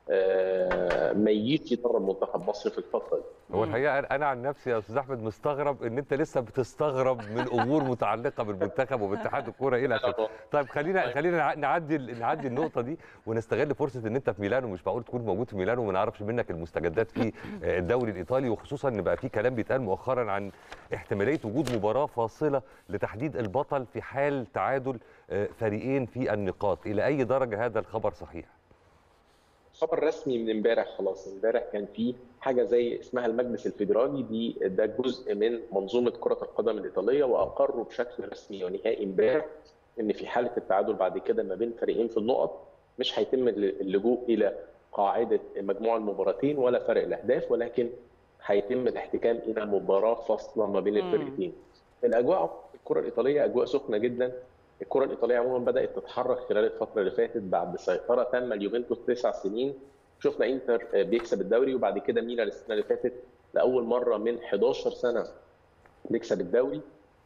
ما يجيش يدرب منتخب مصر في الفتره دي. هو الحقيقه انا عن نفسي يا استاذ احمد مستغرب ان انت لسه بتستغرب من امور متعلقه بالمنتخب وباتحاد الكوره الى اخره. طيب خلينا خلينا نعدي نعدي النقطه دي ونستغل فرصه ان انت في ميلانو مش معقول تكون موجود في ميلانو وما نعرفش منك المستجدات في الدوري الايطالي وخصوصا ان بقى في كلام بيتقال مؤخرا عن احتماليه وجود مباراه فاصله لتحديد البطل في حال تعادل فريقين في النقاط الى اي درجه هذا الخبر صحيح؟ خبر رسمي من امبارح خلاص امبارح كان في حاجه زي اسمها المجلس الفيدرالي دي ده جزء من منظومه كره القدم الايطاليه واقروا بشكل رسمي ونهائي امبارح ان في حاله التعادل بعد كده ما بين فريقين في النقط مش هيتم اللجوء الى قاعده مجموع المباراتين ولا فرق الاهداف ولكن هيتم الاحتكام الى مباراه فاصله ما بين الفريقين. الاجواء الكره الايطاليه اجواء سخنه جدا الكره الايطاليه عموما بدات تتحرك خلال الفتره اللي فاتت بعد سيطره تامه اليوفنتوس تسع سنين شفنا انتر بيكسب الدوري وبعد كده ميلان السنه اللي فاتت لاول مره من 11 سنه بيكسب الدوري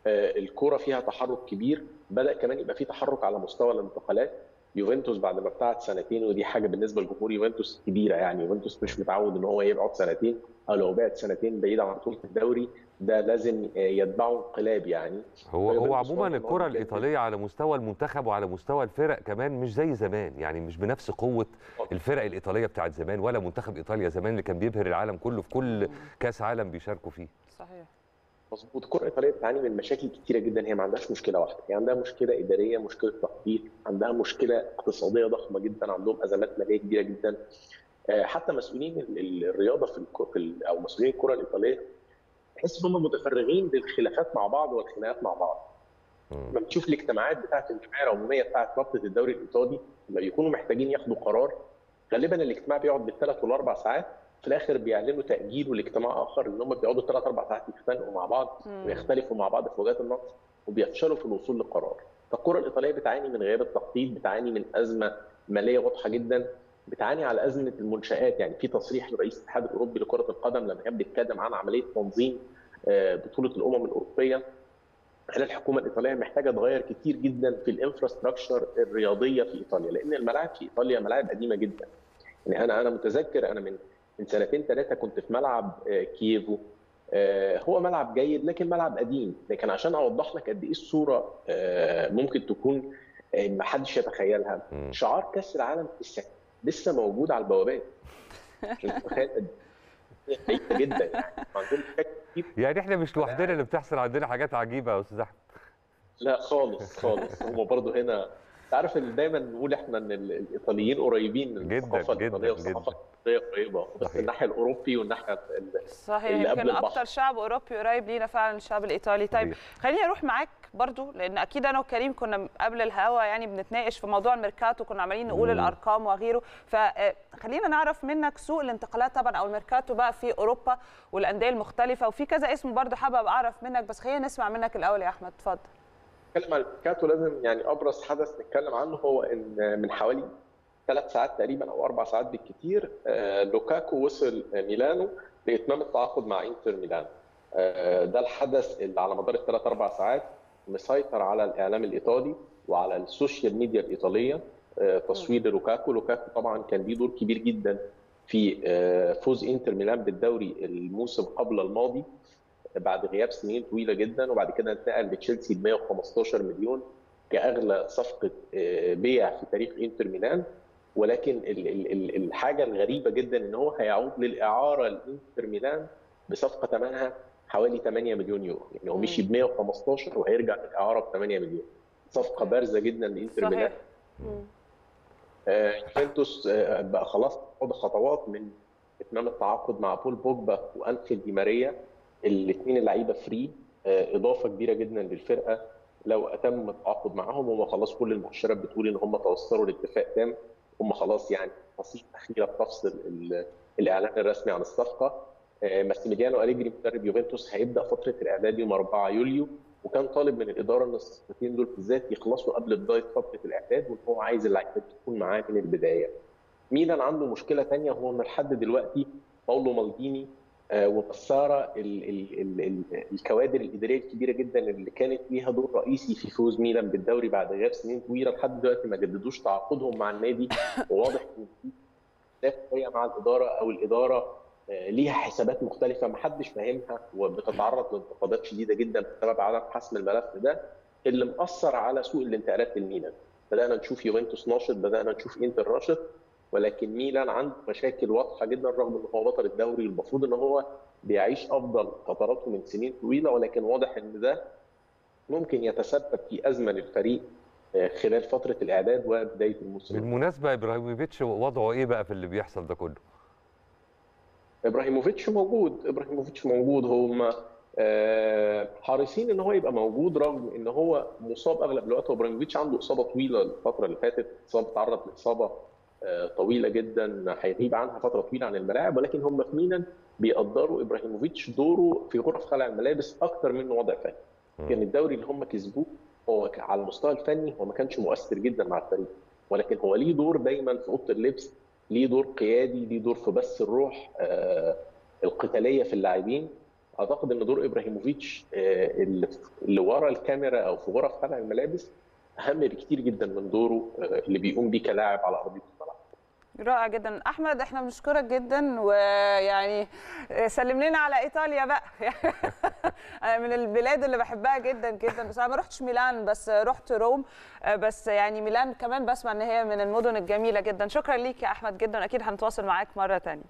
الكره فيها تحرك كبير بدا كمان يبقى في تحرك على مستوى الانتقالات يوفنتوس بعد ما ابتعد سنتين ودي حاجه بالنسبه لجمهور يوفنتوس كبيره يعني يوفنتوس مش متعود ان هو يقعد سنتين او لو بعد سنتين بعيد عن بطوله الدوري ده لازم يتبعه انقلاب يعني هو هو عموما الكره الايطاليه على مستوى المنتخب وعلى مستوى الفرق كمان مش زي زمان يعني مش بنفس قوه الفرق الايطاليه بتاعت زمان ولا منتخب ايطاليا زمان اللي كان بيبهر العالم كله في كل كاس عالم بيشاركوا فيه صحيح مظبوط الكره الايطاليه بتعاني من مشاكل كتيره جدا هي ما عندهاش مشكله واحده هي عندها مشكله اداريه مشكله تخطيط عندها مشكله اقتصاديه ضخمه جدا عندهم ازمات ماليه كبيره جدا حتى مسؤولين الرياضه في او مسؤولين الكره الايطاليه تحس ان هم متفرغين للخلافات مع بعض والخناقات مع بعض لما تشوف الاجتماعات بتاعه الجمعيه العموميه بتاعه رابطه الدوري الايطالي لما بيكونوا محتاجين ياخدوا قرار غالبا الاجتماع بيقعد بالثلاث والاربع ساعات في الاخر بيعلنوا تاجيله لاجتماع اخر ان هم بيقعدوا ثلاث اربع ساعات يتخانقوا مع بعض ويختلفوا مع بعض في وجهات النظر وبيفشلوا في الوصول لقرار فالكره الايطاليه بتعاني من غياب التخطيط بتعاني من ازمه ماليه واضحه جدا بتعاني على ازمه المنشات يعني في تصريح لرئيس الاتحاد الاوروبي لكره القدم لما كان بيتكلم عن عمليه تنظيم بطوله الامم الاوروبيه هل الحكومه الايطاليه محتاجه تغير كتير جدا في الانفراستراكشر الرياضيه في ايطاليا لان الملاعب في ايطاليا ملاعب قديمه جدا يعني انا انا متذكر انا من من سنتين ثلاثه كنت في ملعب كييفو هو ملعب جيد لكن ملعب قديم لكن عشان اوضح لك قد ايه الصوره ممكن تكون ما حدش يتخيلها شعار كاس العالم السنه لسه موجود على البوابات مش متخيل غريبه جدا يعني عندهم حاجات كتير يعني احنا مش لوحدنا اللي بتحصل عندنا حاجات عجيبه يا استاذ احمد لا خالص خالص هم برضه هنا انت عارف ان دايما نقول احنا ان ال- الايطاليين قريبين من جداً، الثقافه جداً، الايطاليه والثقافه جداً. المصريه قريبه بس صحيح. الناحيه الاوروبي والناحيه ال- صحيح اللي قبل يمكن البحر. اكتر شعب اوروبي قريب لينا فعلا الشعب الايطالي طيب صحيح. خليني اروح معاك برضو لان اكيد انا وكريم كنا قبل الهوا يعني بنتناقش في موضوع الميركاتو كنا عمالين نقول مم. الارقام وغيره فخلينا نعرف منك سوق الانتقالات طبعا او الميركاتو بقى في اوروبا والانديه المختلفه وفي كذا اسم برضو حابب اعرف منك بس خلينا نسمع منك الاول يا احمد اتفضل نتكلم عن الميركاتو لازم يعني ابرز حدث نتكلم عنه هو ان من حوالي ثلاث ساعات تقريبا او اربع ساعات بالكثير آه، لوكاكو وصل ميلانو لاتمام التعاقد مع انتر ميلان آه، ده الحدث اللي على مدار الثلاث اربع ساعات مسيطر على الاعلام الايطالي وعلى السوشيال ميديا الايطاليه آه، تصوير لوكاكو لوكاكو طبعا كان ليه دور كبير جدا في آه، فوز انتر ميلان بالدوري الموسم قبل الماضي بعد غياب سنين طويله جدا وبعد كده انتقل لتشيلسي ب 115 مليون كاغلى صفقه آه، بيع في تاريخ انتر ميلان ولكن ال- ال- ال- الحاجه الغريبه جدا ان هو هيعود للاعاره لانتر ميلان بصفقه ثمنها حوالي 8 مليون يورو يعني هو مم. مشي ب 115 وهيرجع للاعاره ب 8 مليون صفقه بارزه جدا لانتر ميلان صحيح مم. آه، يوفنتوس آه، بقى خلاص خد خطوات من اتمام التعاقد مع بول بوجبا وانخيل دي ماريا الاثنين اللعيبه فري آه، اضافه كبيره جدا للفرقه لو اتم التعاقد معاهم هم خلاص كل المؤشرات بتقول ان هم توصلوا لاتفاق تام هم خلاص يعني تفاصيل اخيره بتفصل ال- الاعلان الرسمي عن الصفقه آه، ماسيميليانو اليجري مدرب يوفنتوس هيبدا فتره الاعداد يوم 4 يوليو وكان طالب من الاداره ان الصفقتين دول بالذات يخلصوا قبل بدايه فتره الاعداد وان هو عايز اللعيبه تكون معاه من البدايه. ميلان عنده مشكله ثانيه هو ان لحد دلوقتي باولو مالديني آه، ومسارة ال- ال- ال- ال- الكوادر الاداريه الكبيره جدا اللي كانت ليها دور رئيسي في فوز ميلان بالدوري بعد غياب سنين طويله لحد دلوقتي ما جددوش تعاقدهم مع النادي وواضح ان في اختلاف شويه مع الاداره او الاداره آه، ليها حسابات مختلفه ما حدش فاهمها وبتتعرض لانتقادات شديده جدا بسبب عدم حسم الملف ده اللي مأثر على سوق الانتقالات للميلان بدأنا نشوف يوفنتوس ناشط بدأنا نشوف انتر ناشط ولكن ميلان عنده مشاكل واضحه جدا رغم ان هو بطل الدوري المفروض ان هو بيعيش افضل فتراته من سنين طويله ولكن واضح ان ده ممكن يتسبب في ازمه للفريق آه، خلال فتره الاعداد وبدايه الموسم بالمناسبه ابراهيموفيتش وضعه ايه بقى في اللي بيحصل ده كله ابراهيموفيتش موجود ابراهيموفيتش موجود هم آه، حريصين ان هو يبقى موجود رغم ان هو مصاب اغلب الوقت وابراهيموفيتش عنده اصابه طويله الفتره اللي فاتت اصابه تعرض لاصابه آه، طويله جدا هيغيب عنها فتره طويله عن الملاعب ولكن هم في ميلان بيقدروا ابراهيموفيتش دوره في غرف خلع الملابس اكتر منه وضع فني كان الدوري اللي هم كسبوه هو ك- على المستوى الفني هو ما كانش مؤثر جدا مع الفريق ولكن هو ليه دور دايما في اوضه اللبس ليه دور قيادي ليه دور في بث الروح آه، القتاليه في اللاعبين اعتقد ان دور ابراهيموفيتش آه، اللي اللي ورا الكاميرا او في غرف خلع الملابس اهم بكتير جدا من دوره آه، اللي بيقوم بيه كلاعب على ارضيه الملعب رائع جدا احمد احنا بنشكرك جدا ويعني سلم لنا على ايطاليا بقى انا من البلاد اللي بحبها جدا جدا بس انا ما رحتش ميلان بس رحت روم بس يعني ميلان كمان بسمع ان هي من المدن الجميله جدا شكرا ليك يا احمد جدا اكيد هنتواصل معاك مره تانية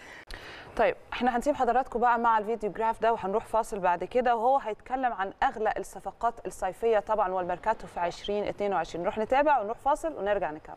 طيب احنا هنسيب حضراتكم بقى مع الفيديو جراف ده وهنروح فاصل بعد كده وهو هيتكلم عن اغلى الصفقات الصيفيه طبعا والميركاتو في 2022 نروح نتابع ونروح فاصل ونرجع نكمل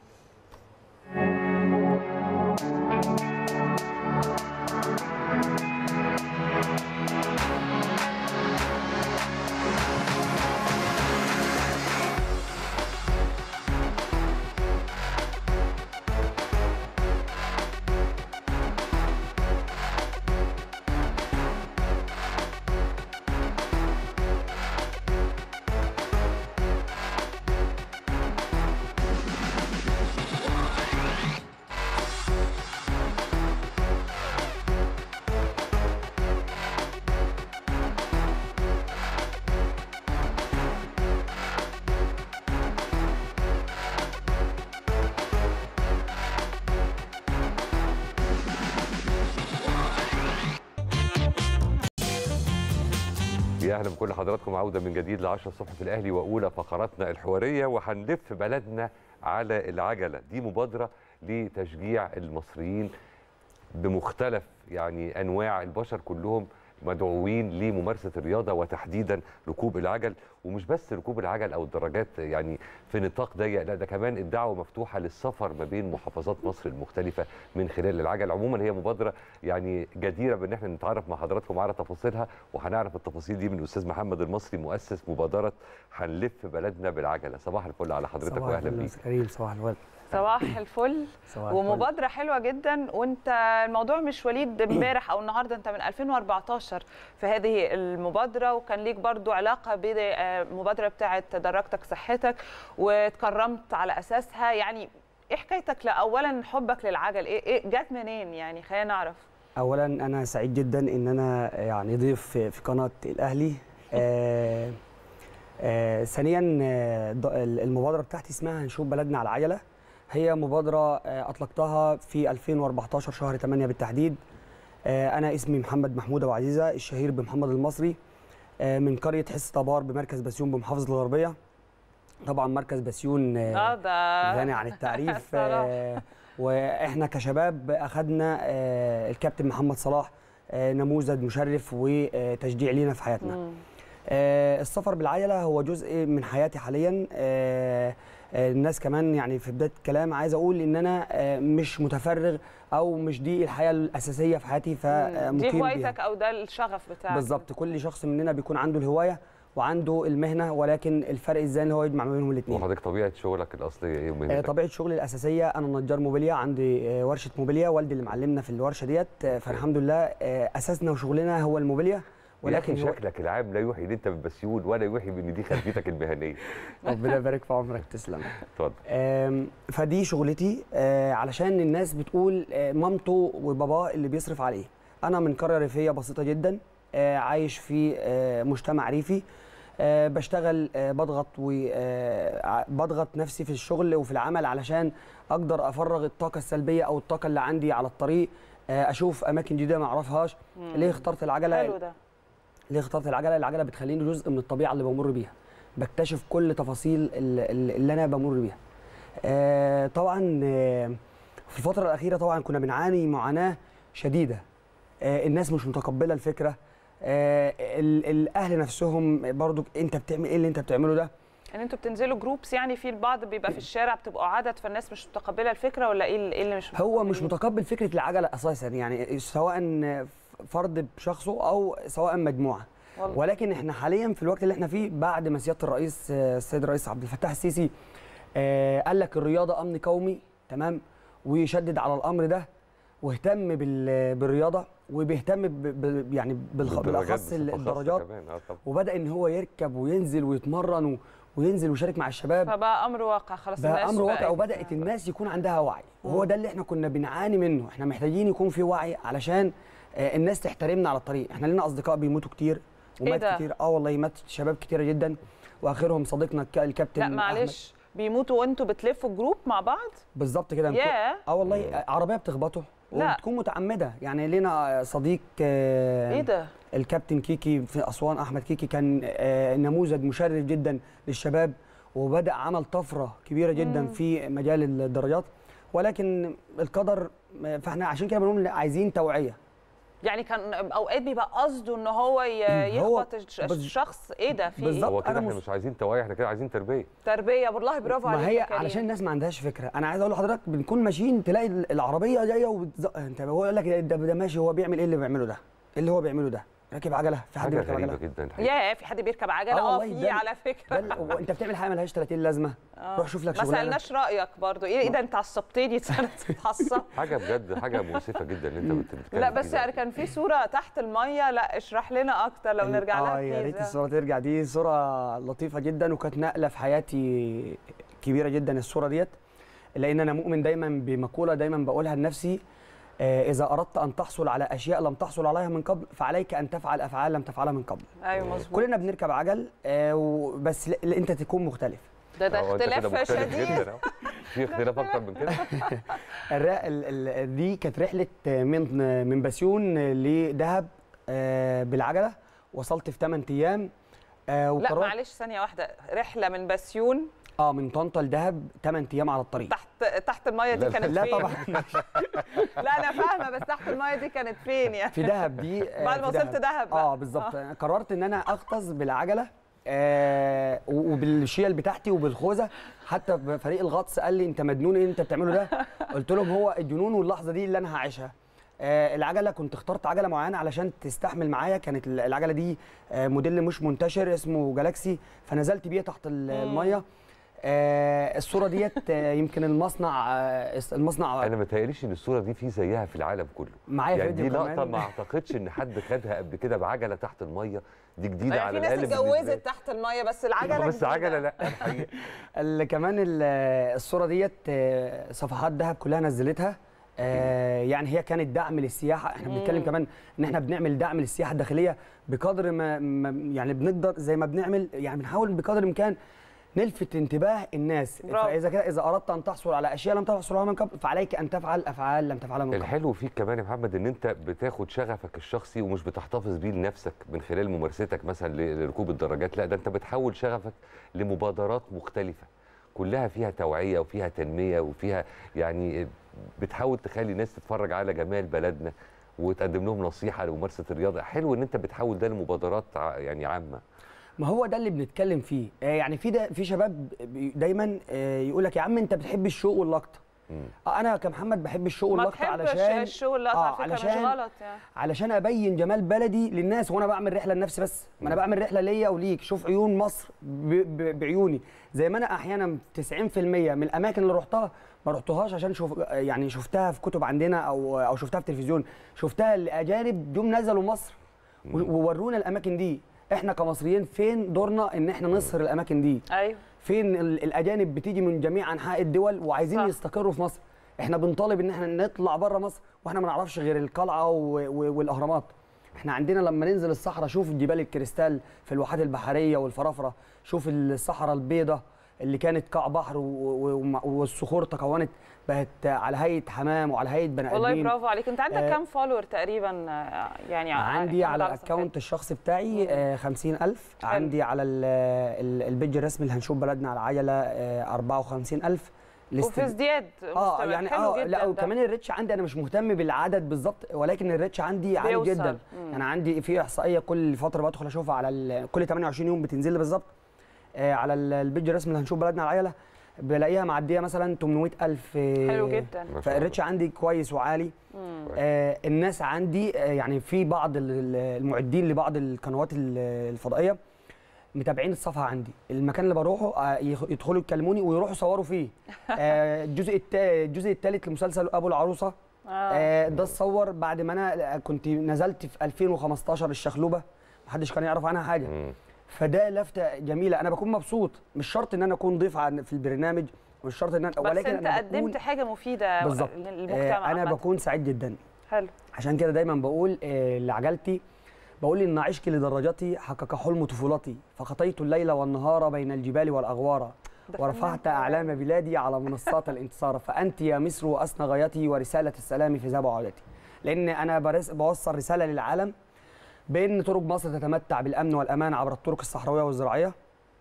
يا اهلا بكل حضراتكم عوده من جديد ل 10 الصبح في الاهلي واولى فقراتنا الحواريه وهنلف بلدنا على العجله دي مبادره لتشجيع المصريين بمختلف يعني انواع البشر كلهم مدعوين لممارسه الرياضه وتحديدا ركوب العجل ومش بس ركوب العجل او الدراجات يعني في نطاق ضيق لا ده كمان الدعوه مفتوحه للسفر ما بين محافظات مصر المختلفه من خلال العجل عموما هي مبادره يعني جديره بان احنا نتعرف مع حضراتكم على تفاصيلها وهنعرف التفاصيل دي من الاستاذ محمد المصري مؤسس مبادره هنلف بلدنا بالعجله صباح الفل على حضرتك واهلا بيك كريم صباح الورد صباح الفل صباح ومبادرة حلوة جدا وانت الموضوع مش وليد امبارح او النهارده انت من 2014 في هذه المبادرة وكان ليك برضو علاقة بالمبادرة بتاعة دراجتك صحتك واتكرمت على اساسها يعني ايه حكايتك لاولا حبك للعجل ايه, إيه جت منين يعني خلينا نعرف اولا انا سعيد جدا ان انا يعني ضيف في في قناه الاهلي آه آه ثانيا آه المبادره بتاعتي اسمها هنشوف بلدنا على عجله هي مبادره آه اطلقتها في 2014 شهر 8 بالتحديد آه انا اسمي محمد محمود ابو عزيزه الشهير بمحمد المصري آه من قريه حس طبار بمركز بسيون بمحافظه الغربيه طبعا مركز بسيون اه ده غني عن التعريف آه واحنا كشباب اخذنا آه الكابتن محمد صلاح آه نموذج مشرف وتشجيع لينا في حياتنا مم. آه السفر بالعجله هو جزء من حياتي حاليا آه آه الناس كمان يعني في بدايه الكلام عايز اقول ان انا آه مش متفرغ او مش دي الحياه الاساسيه في حياتي دي فمقيم هوايتك او ده الشغف بتاعك بالظبط كل شخص مننا بيكون عنده الهوايه وعنده المهنه ولكن الفرق ازاي ان هو يجمع ما بينهم الاثنين وحضرتك طبيعه شغلك الاصليه ايه آه، ومهنتك؟ طبيعه شغلي الاساسيه انا نجار موبيليا عندي آه، ورشه موبيليا والدي اللي معلمنا في الورشه ديت آه، فالحمد لله آه، اساسنا وشغلنا هو الموبيليا ولكن ولكن هو- شكلك العام لا يوحي ان انت من بسيون ولا يوحي بان دي خلفيتك المهنيه ربنا يبارك في عمرك تسلم اتفضل آم، فدي شغلتي آه، علشان الناس بتقول آه، مامته وباباه اللي بيصرف عليه انا من قريه ريفيه بسيطه جدا آه، عايش في آه، مجتمع ريفي آه، بشتغل آه، بضغط وبضغط نفسي في الشغل وفي العمل علشان اقدر افرغ الطاقه السلبيه او الطاقه اللي عندي على الطريق آه، اشوف اماكن جديده ما اعرفهاش ليه اخترت العجله حلو ده ليه اخترت العجله العجله بتخليني جزء من الطبيعه اللي بمر بيها بكتشف كل تفاصيل ال- ال- اللي انا بمر بيها آه طبعا آه في الفتره الاخيره طبعا كنا بنعاني معاناه شديده آه الناس مش متقبله الفكره آه ال- الاهل نفسهم برضو انت بتعمل ايه اللي انت بتعمله ده يعني انتوا بتنزلوا جروبس يعني في البعض بيبقى في الشارع بتبقوا عدد فالناس مش متقبله الفكره ولا ايه اللي إيه اللي مش هو مش متقبلين؟ متقبل فكره العجله اساسا يعني سواء فرد بشخصه او سواء مجموعه والله. ولكن احنا حاليا في الوقت اللي احنا فيه بعد ما سياده الرئيس آه، السيد الرئيس عبد الفتاح السيسي آه، قال لك الرياضه امن قومي تمام ويشدد على الامر ده واهتم بال- بالرياضه وبيهتم ب- ب- يعني بالخ- بالدرجات بالاخص بصفة خاصة الدرجات كمان اه طبعا وبدا ان هو يركب وينزل ويتمرن و- وينزل ويشارك مع الشباب فبقى امر واقع خلاص بقى الناس امر واقع بقت- وبدات الناس يكون عندها وعي وهو ده اللي احنا كنا بنعاني منه احنا محتاجين يكون في وعي علشان آه، الناس تحترمنا على الطريق احنا لنا اصدقاء بيموتوا كتير ومات ده؟ كتير اه والله مات شباب كتيره جدا واخرهم صديقنا الك- الكابتن لا أحمد. معلش بيموتوا وانتوا بتلفوا جروب مع بعض بالظبط كده ياه. اه والله آه، عربيه بتخبطه لا. وبتكون متعمده يعني لنا صديق آه، ايه ده الكابتن كيكي في اسوان احمد كيكي كان آه، نموذج مشرف جدا للشباب وبدا عمل طفره كبيره جدا مم. في مجال الدرجات ولكن القدر فاحنا عشان كده بنقول عايزين توعيه يعني كان اوقات بيبقى قصده ان هو ي- هو يخبط الش- بز- الشخص ايه ده في بالظبط. ايه هو كده أنا احنا مش- مش عايزين توعيه احنا كده عايزين تربيه تربيه والله برافو عليك ما هي يا كريم. علشان الناس ما عندهاش فكره انا عايز اقول لحضرتك بنكون ماشيين تلاقي العربيه جايه وبتزق انت هو يقول لك ده, ده ماشي هو بيعمل ايه اللي بيعمله ده ايه اللي هو بيعمله ده راكب عجله في حد حاجه بيركب غريبه عجله جدا الحقيقة. يا في حد بيركب عجله آه اه والله في ده- على ده فكره ال- هو انت بتعمل حاجه ملهاش 30 لازمه روح شوف لك ما شغلانه سالناش رايك برضو ايه ايه ده انت عصبتني تتعصب حاجه بجد حاجه مؤسفه جدا اللي انت بت- بتتكلم لا فيه بس ده. يعني كان في صوره تحت الميه لا اشرح لنا اكتر لو نرجع لها اه يا ريت بليز. الصوره ترجع دي صوره لطيفه جدا وكانت نقله في حياتي كبيره جدا الصوره ديت لان انا مؤمن دايما بمقوله دايما بقولها لنفسي آه، اذا اردت ان تحصل على اشياء لم تحصل عليها من قبل فعليك ان تفعل افعال لم تفعلها من قبل ايوه مظبوط كلنا بنركب عجل آه، و- بس ل- ل- انت تكون مختلف ده ده هو أنت كده اختلاف مختلف شديد جدا أهو. في اختلاف اكتر من كده الر- ال- ال- دي كانت رحله من من بسيون لدهب آه، بالعجله وصلت في 8 ايام آه، لا وقررت معلش ثانيه واحده رحله من بسيون اه من طنطا لدهب 8 ايام على الطريق تحت تحت الميه دي لا، كانت لا فين طبعا لا انا فاهمه بس تحت الميه دي كانت فين يعني في دهب دي آه، بعد ما في وصلت دهب بقى. اه بالظبط قررت ان انا اغطس بالعجله آه وبالشيل بتاعتي وبالخوذه حتى فريق الغطس قال لي انت مجنون ايه انت بتعمله ده قلت لهم هو الجنون واللحظه دي اللي انا هعيشها آه العجله كنت اخترت عجله معينه علشان تستحمل معايا كانت العجله دي آه موديل مش منتشر اسمه جالاكسي فنزلت بيها تحت ال- الميه آه الصوره ديت آه يمكن المصنع آه المصنع انا ما تهيأليش ان الصوره دي في زيها في العالم كله معايا يعني فيديو دي لقطه كمان. ما اعتقدش ان حد خدها قبل كده بعجله تحت الميه دي جديده يعني على في ناس الاقل بالنسبة لي. اتجوزت تحت الميه بس العجله بس جديدة. عجله لا الحقيقه اللي كمان ال- الصوره ديت آه، صفحات دهب كلها نزلتها آه، يعني هي كانت دعم للسياحه احنا بنتكلم كمان ان احنا بنعمل دعم للسياحه الداخليه بقدر ما ما- يعني بنقدر زي ما بنعمل يعني بنحاول بقدر الامكان نلفت انتباه الناس برافو. فاذا كده اذا اردت ان تحصل على اشياء لم تحصل عليها من قبل فعليك ان تفعل افعال لم تفعلها من قبل الحلو فيك كمان يا محمد ان انت بتاخد شغفك الشخصي ومش بتحتفظ بيه لنفسك من خلال ممارستك مثلا ل- لركوب الدراجات لا ده انت بتحول شغفك لمبادرات مختلفه كلها فيها توعيه وفيها تنميه وفيها يعني بتحاول تخلي الناس تتفرج على جمال بلدنا وتقدم لهم نصيحه لممارسه الرياضه حلو ان انت بتحول ده لمبادرات ع- يعني عامه ما هو ده اللي بنتكلم فيه آه، يعني في ده في شباب بي- دايما يقول لك يا عم انت بتحب الشو واللقطه آه، انا كمحمد بحب الشو ما واللقطه تحبش علشان الشو اللي آه، على فكره مش علشان- غلط يعني علشان ابين جمال بلدي للناس وانا بعمل رحله لنفسي بس ما انا بعمل رحله ليا وليك شوف عيون مصر ب- ب- بعيوني زي ما انا احيانا 90% من الاماكن اللي رحتها ما رحتهاش عشان شوف يعني شفتها في كتب عندنا او او شفتها في تلفزيون شفتها لاجانب جم نزلوا مصر و- وورونا الاماكن دي احنا كمصريين فين دورنا ان احنا نصهر الاماكن دي ايوه فين ال- الاجانب بتيجي من جميع انحاء الدول وعايزين صح. يستقروا في مصر احنا بنطالب ان احنا نطلع بره مصر واحنا ما نعرفش غير القلعه و- و- والاهرامات احنا عندنا لما ننزل الصحراء شوف جبال الكريستال في الواحات البحريه والفرافره شوف الصحراء البيضاء اللي كانت قاع بحر و- و- والصخور تكونت بقت على هيئه حمام وعلى هيئه بني والله ادمين برافو عليك انت عندك آه، كام فولور تقريبا آه، يعني عندي على صفحتك؟ الاكونت الشخصي بتاعي آه 50000 حلو. عندي على ال- ال- البيج الرسمي اللي هنشوف بلدنا على عجله آه 54000 وفي الاست- ازدياد اه مستمر. يعني حلو اه جدا لا ده. وكمان الريتش عندي انا مش مهتم بالعدد بالظبط ولكن الريتش عندي عالي بيوصل. جدا مم. انا عندي في احصائيه كل فتره بدخل اشوفها على ال- كل 28 يوم بتنزل لي بالظبط آه على ال- البيج الرسمي اللي هنشوف بلدنا على العجله بلاقيها معديه مثلا 800000 آه، حلو جدا ما شاء الله. فالريتش عندي كويس وعالي مم. آه الناس عندي آه يعني في بعض ال- ال- المعدين لبعض القنوات ال- الفضائيه متابعين الصفحه عندي المكان اللي بروحه آه يخ- يدخلوا يكلموني ويروحوا يصوروا فيه آه الجزء التا- الجزء الثالث لمسلسل ابو العروسه آه. آه ده اتصور بعد ما انا كنت نزلت في 2015 الشخلوبه محدش كان يعرف عنها حاجه مم. فده لفته جميله انا بكون مبسوط مش شرط ان انا اكون ضيف عن- في البرنامج مش شرط ان انا بس ولكن انت أنا بكون- قدمت حاجه مفيده بالظبط للمجتمع آه انا عامة. بكون سعيد جدا حلو عشان كده دايما بقول آه، لعجلتي بقول ان عشقي لدراجتي حقق حلم طفولتي فخطيت الليل والنهار بين الجبال والاغوار ده ورفعت فنان. اعلام بلادي على منصات الانتصار فانت يا مصر واسنى غايتي ورساله السلام في ذهب وعودتي لان انا برس بوصل رساله للعالم بان طرق مصر تتمتع بالامن والامان عبر الطرق الصحراويه والزراعيه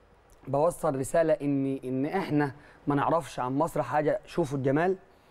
بوصل رساله ان ان احنا ما نعرفش عن مصر حاجه شوفوا الجمال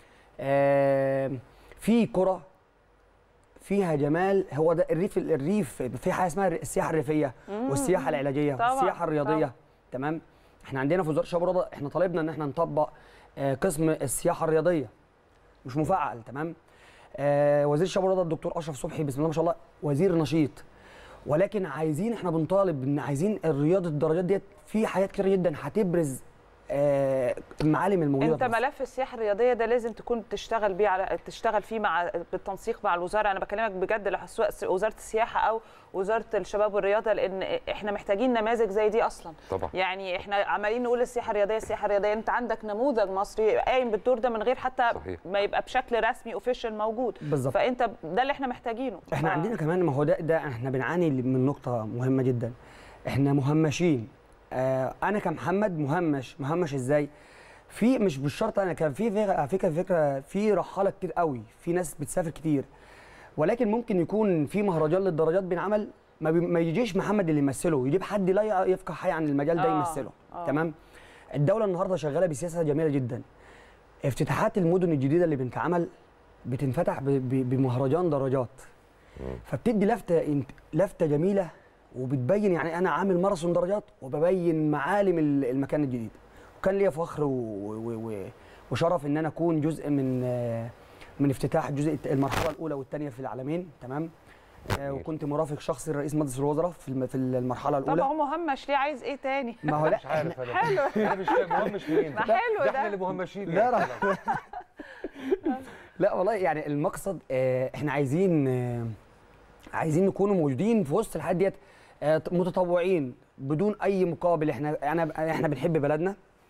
آه في قرى فيها جمال هو ده الريف الريف في حاجه اسمها السياحه الريفيه والسياحه العلاجيه طبعاً، والسياحه الرياضيه طبعاً. تمام احنا عندنا في وزاره الشباب والرياضه احنا طالبنا ان احنا نطبق آه، قسم السياحه الرياضيه مش مفعل تمام آه، وزير الشباب والرياضه الدكتور اشرف صبحي بسم الله ما شاء الله وزير نشيط ولكن عايزين احنا بنطالب ان عايزين الرياضه الدرجات ديت في حاجات كتير جدا هتبرز آه، المعالم الموجوده انت في مصر. ملف السياحه الرياضيه ده لازم تكون تشتغل بيه على تشتغل فيه مع بالتنسيق مع الوزاره انا بكلمك بجد لو سواء وزاره السياحه او وزاره الشباب والرياضه لان احنا محتاجين نماذج زي دي اصلا طبعا يعني احنا عمالين نقول السياحه الرياضيه السياحه الرياضيه انت عندك نموذج مصري قايم بالدور ده من غير حتى صحيح. ما يبقى بشكل رسمي اوفيشال موجود بالظبط. فانت ده اللي احنا محتاجينه احنا آه. عندنا كمان ما هو ده ده احنا بنعاني من نقطه مهمه جدا احنا مهمشين آه انا كمحمد مهمش مهمش ازاي في مش بالشرط انا كان في فكره على فكره فكره في رحاله كتير قوي في ناس بتسافر كتير ولكن ممكن يكون في مهرجان للدرجات بينعمل ما, بي ما يجيش محمد اللي يمثله يجيب حد لا يفقه حاجه عن المجال ده آه، يمثله آه. تمام الدوله النهارده شغاله بسياسه جميله جدا افتتاحات المدن الجديده اللي بتتعمل بتنفتح بمهرجان درجات فبتدي لفته لفته جميله وبتبين يعني انا عامل ماراثون درجات وببين معالم المكان الجديد وكان ليا فخر و... و... و... وشرف ان انا اكون جزء من من افتتاح جزء المرحله الاولى والثانيه في العالمين تمام وكنت مرافق شخصي لرئيس مجلس الوزراء في في المرحله الاولى طب هو مهمش ليه عايز ايه تاني ما هو لا مش عارف انا حلو انا مش فاهم مهمش مين ما حلو ده احنا ده اللي مهمشين لا يعني. لا لا والله يعني المقصد آه، احنا عايزين آه، عايزين نكونوا موجودين في وسط الحاجات ديت آه، متطوعين بدون اي مقابل احنا انا احنا بنحب بلدنا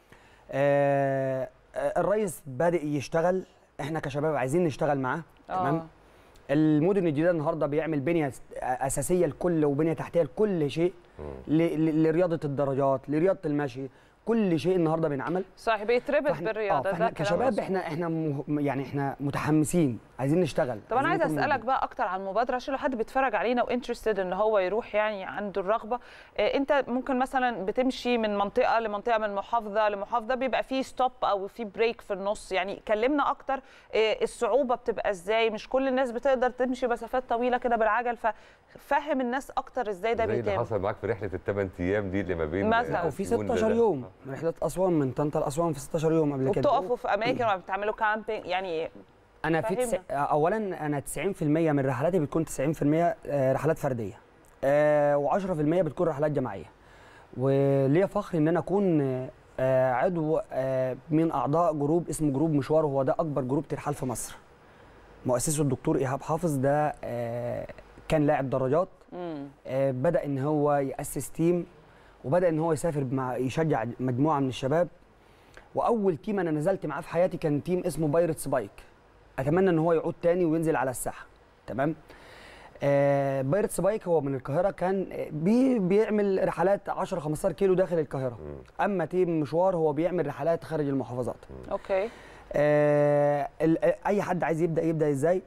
آه، آه، الرئيس بادئ يشتغل احنا كشباب عايزين نشتغل معاه تمام آه. المدن الجديده النهارده بيعمل بنيه اساسيه لكل وبنيه تحتيه لكل شيء ل- ل- لرياضه الدرجات لرياضه المشي كل شيء النهارده بينعمل صحيح بيتربط فإحنا- بالرياضه آه، ده فاحنا كلام كشباب مظبوط. احنا احنا مه- يعني احنا متحمسين عايزين نشتغل طب انا عايزه عايزين نكون اسالك بقى اكتر عن المبادره عشان لو حد بيتفرج علينا وانترستد ان هو يروح يعني عنده الرغبه آه، انت ممكن مثلا بتمشي من منطقه لمنطقه من محافظه لمحافظه بيبقى في ستوب او في بريك في النص يعني كلمنا اكتر آه، الصعوبه بتبقى ازاي مش كل الناس بتقدر تمشي مسافات طويله كده بالعجل ففهم الناس اكتر ازاي ده زي اللي بيتم حصل معاك في رحله الثمان ايام دي اللي ما بين مثلاً. وفي سيون 16 لده. يوم رحله اسوان من طنطا لاسوان في 16 يوم قبل كده وبتقفوا في اماكن ولا بتعملوا كامبينج يعني انا في تس... فهمنا. اولا انا 90% من رحلاتي بتكون 90% آه، رحلات فرديه آه، و10% بتكون رحلات جماعيه وليا فخر ان انا اكون آه، عضو آه، من اعضاء جروب اسمه جروب مشوار وهو ده اكبر جروب ترحال في مصر مؤسسه الدكتور ايهاب حافظ ده آه، كان لاعب درجات مم. آه، بدا ان هو ياسس تيم وبدا ان هو يسافر مع يشجع مجموعه من الشباب واول تيم انا نزلت معاه في حياتي كان تيم اسمه بايرتس بايك اتمنى ان هو يعود تاني وينزل على الساحه تمام آه بايرتس بايك هو من القاهره كان آه، بي بيعمل رحلات 10 15 كيلو داخل القاهره اما تيم مشوار هو بيعمل رحلات خارج المحافظات اوكي آه ال- اي حد عايز يبدا يبدا ازاي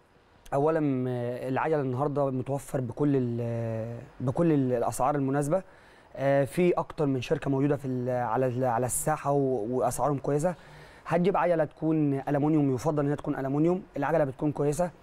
اولا آه، العجله النهارده متوفر بكل ال- بكل ال- الاسعار المناسبه آه، في اكتر من شركه موجوده في ال- على ال- على الساحه و- واسعارهم كويسه هتجيب عجله تكون الومنيوم يفضل انها تكون الومنيوم العجله بتكون كويسه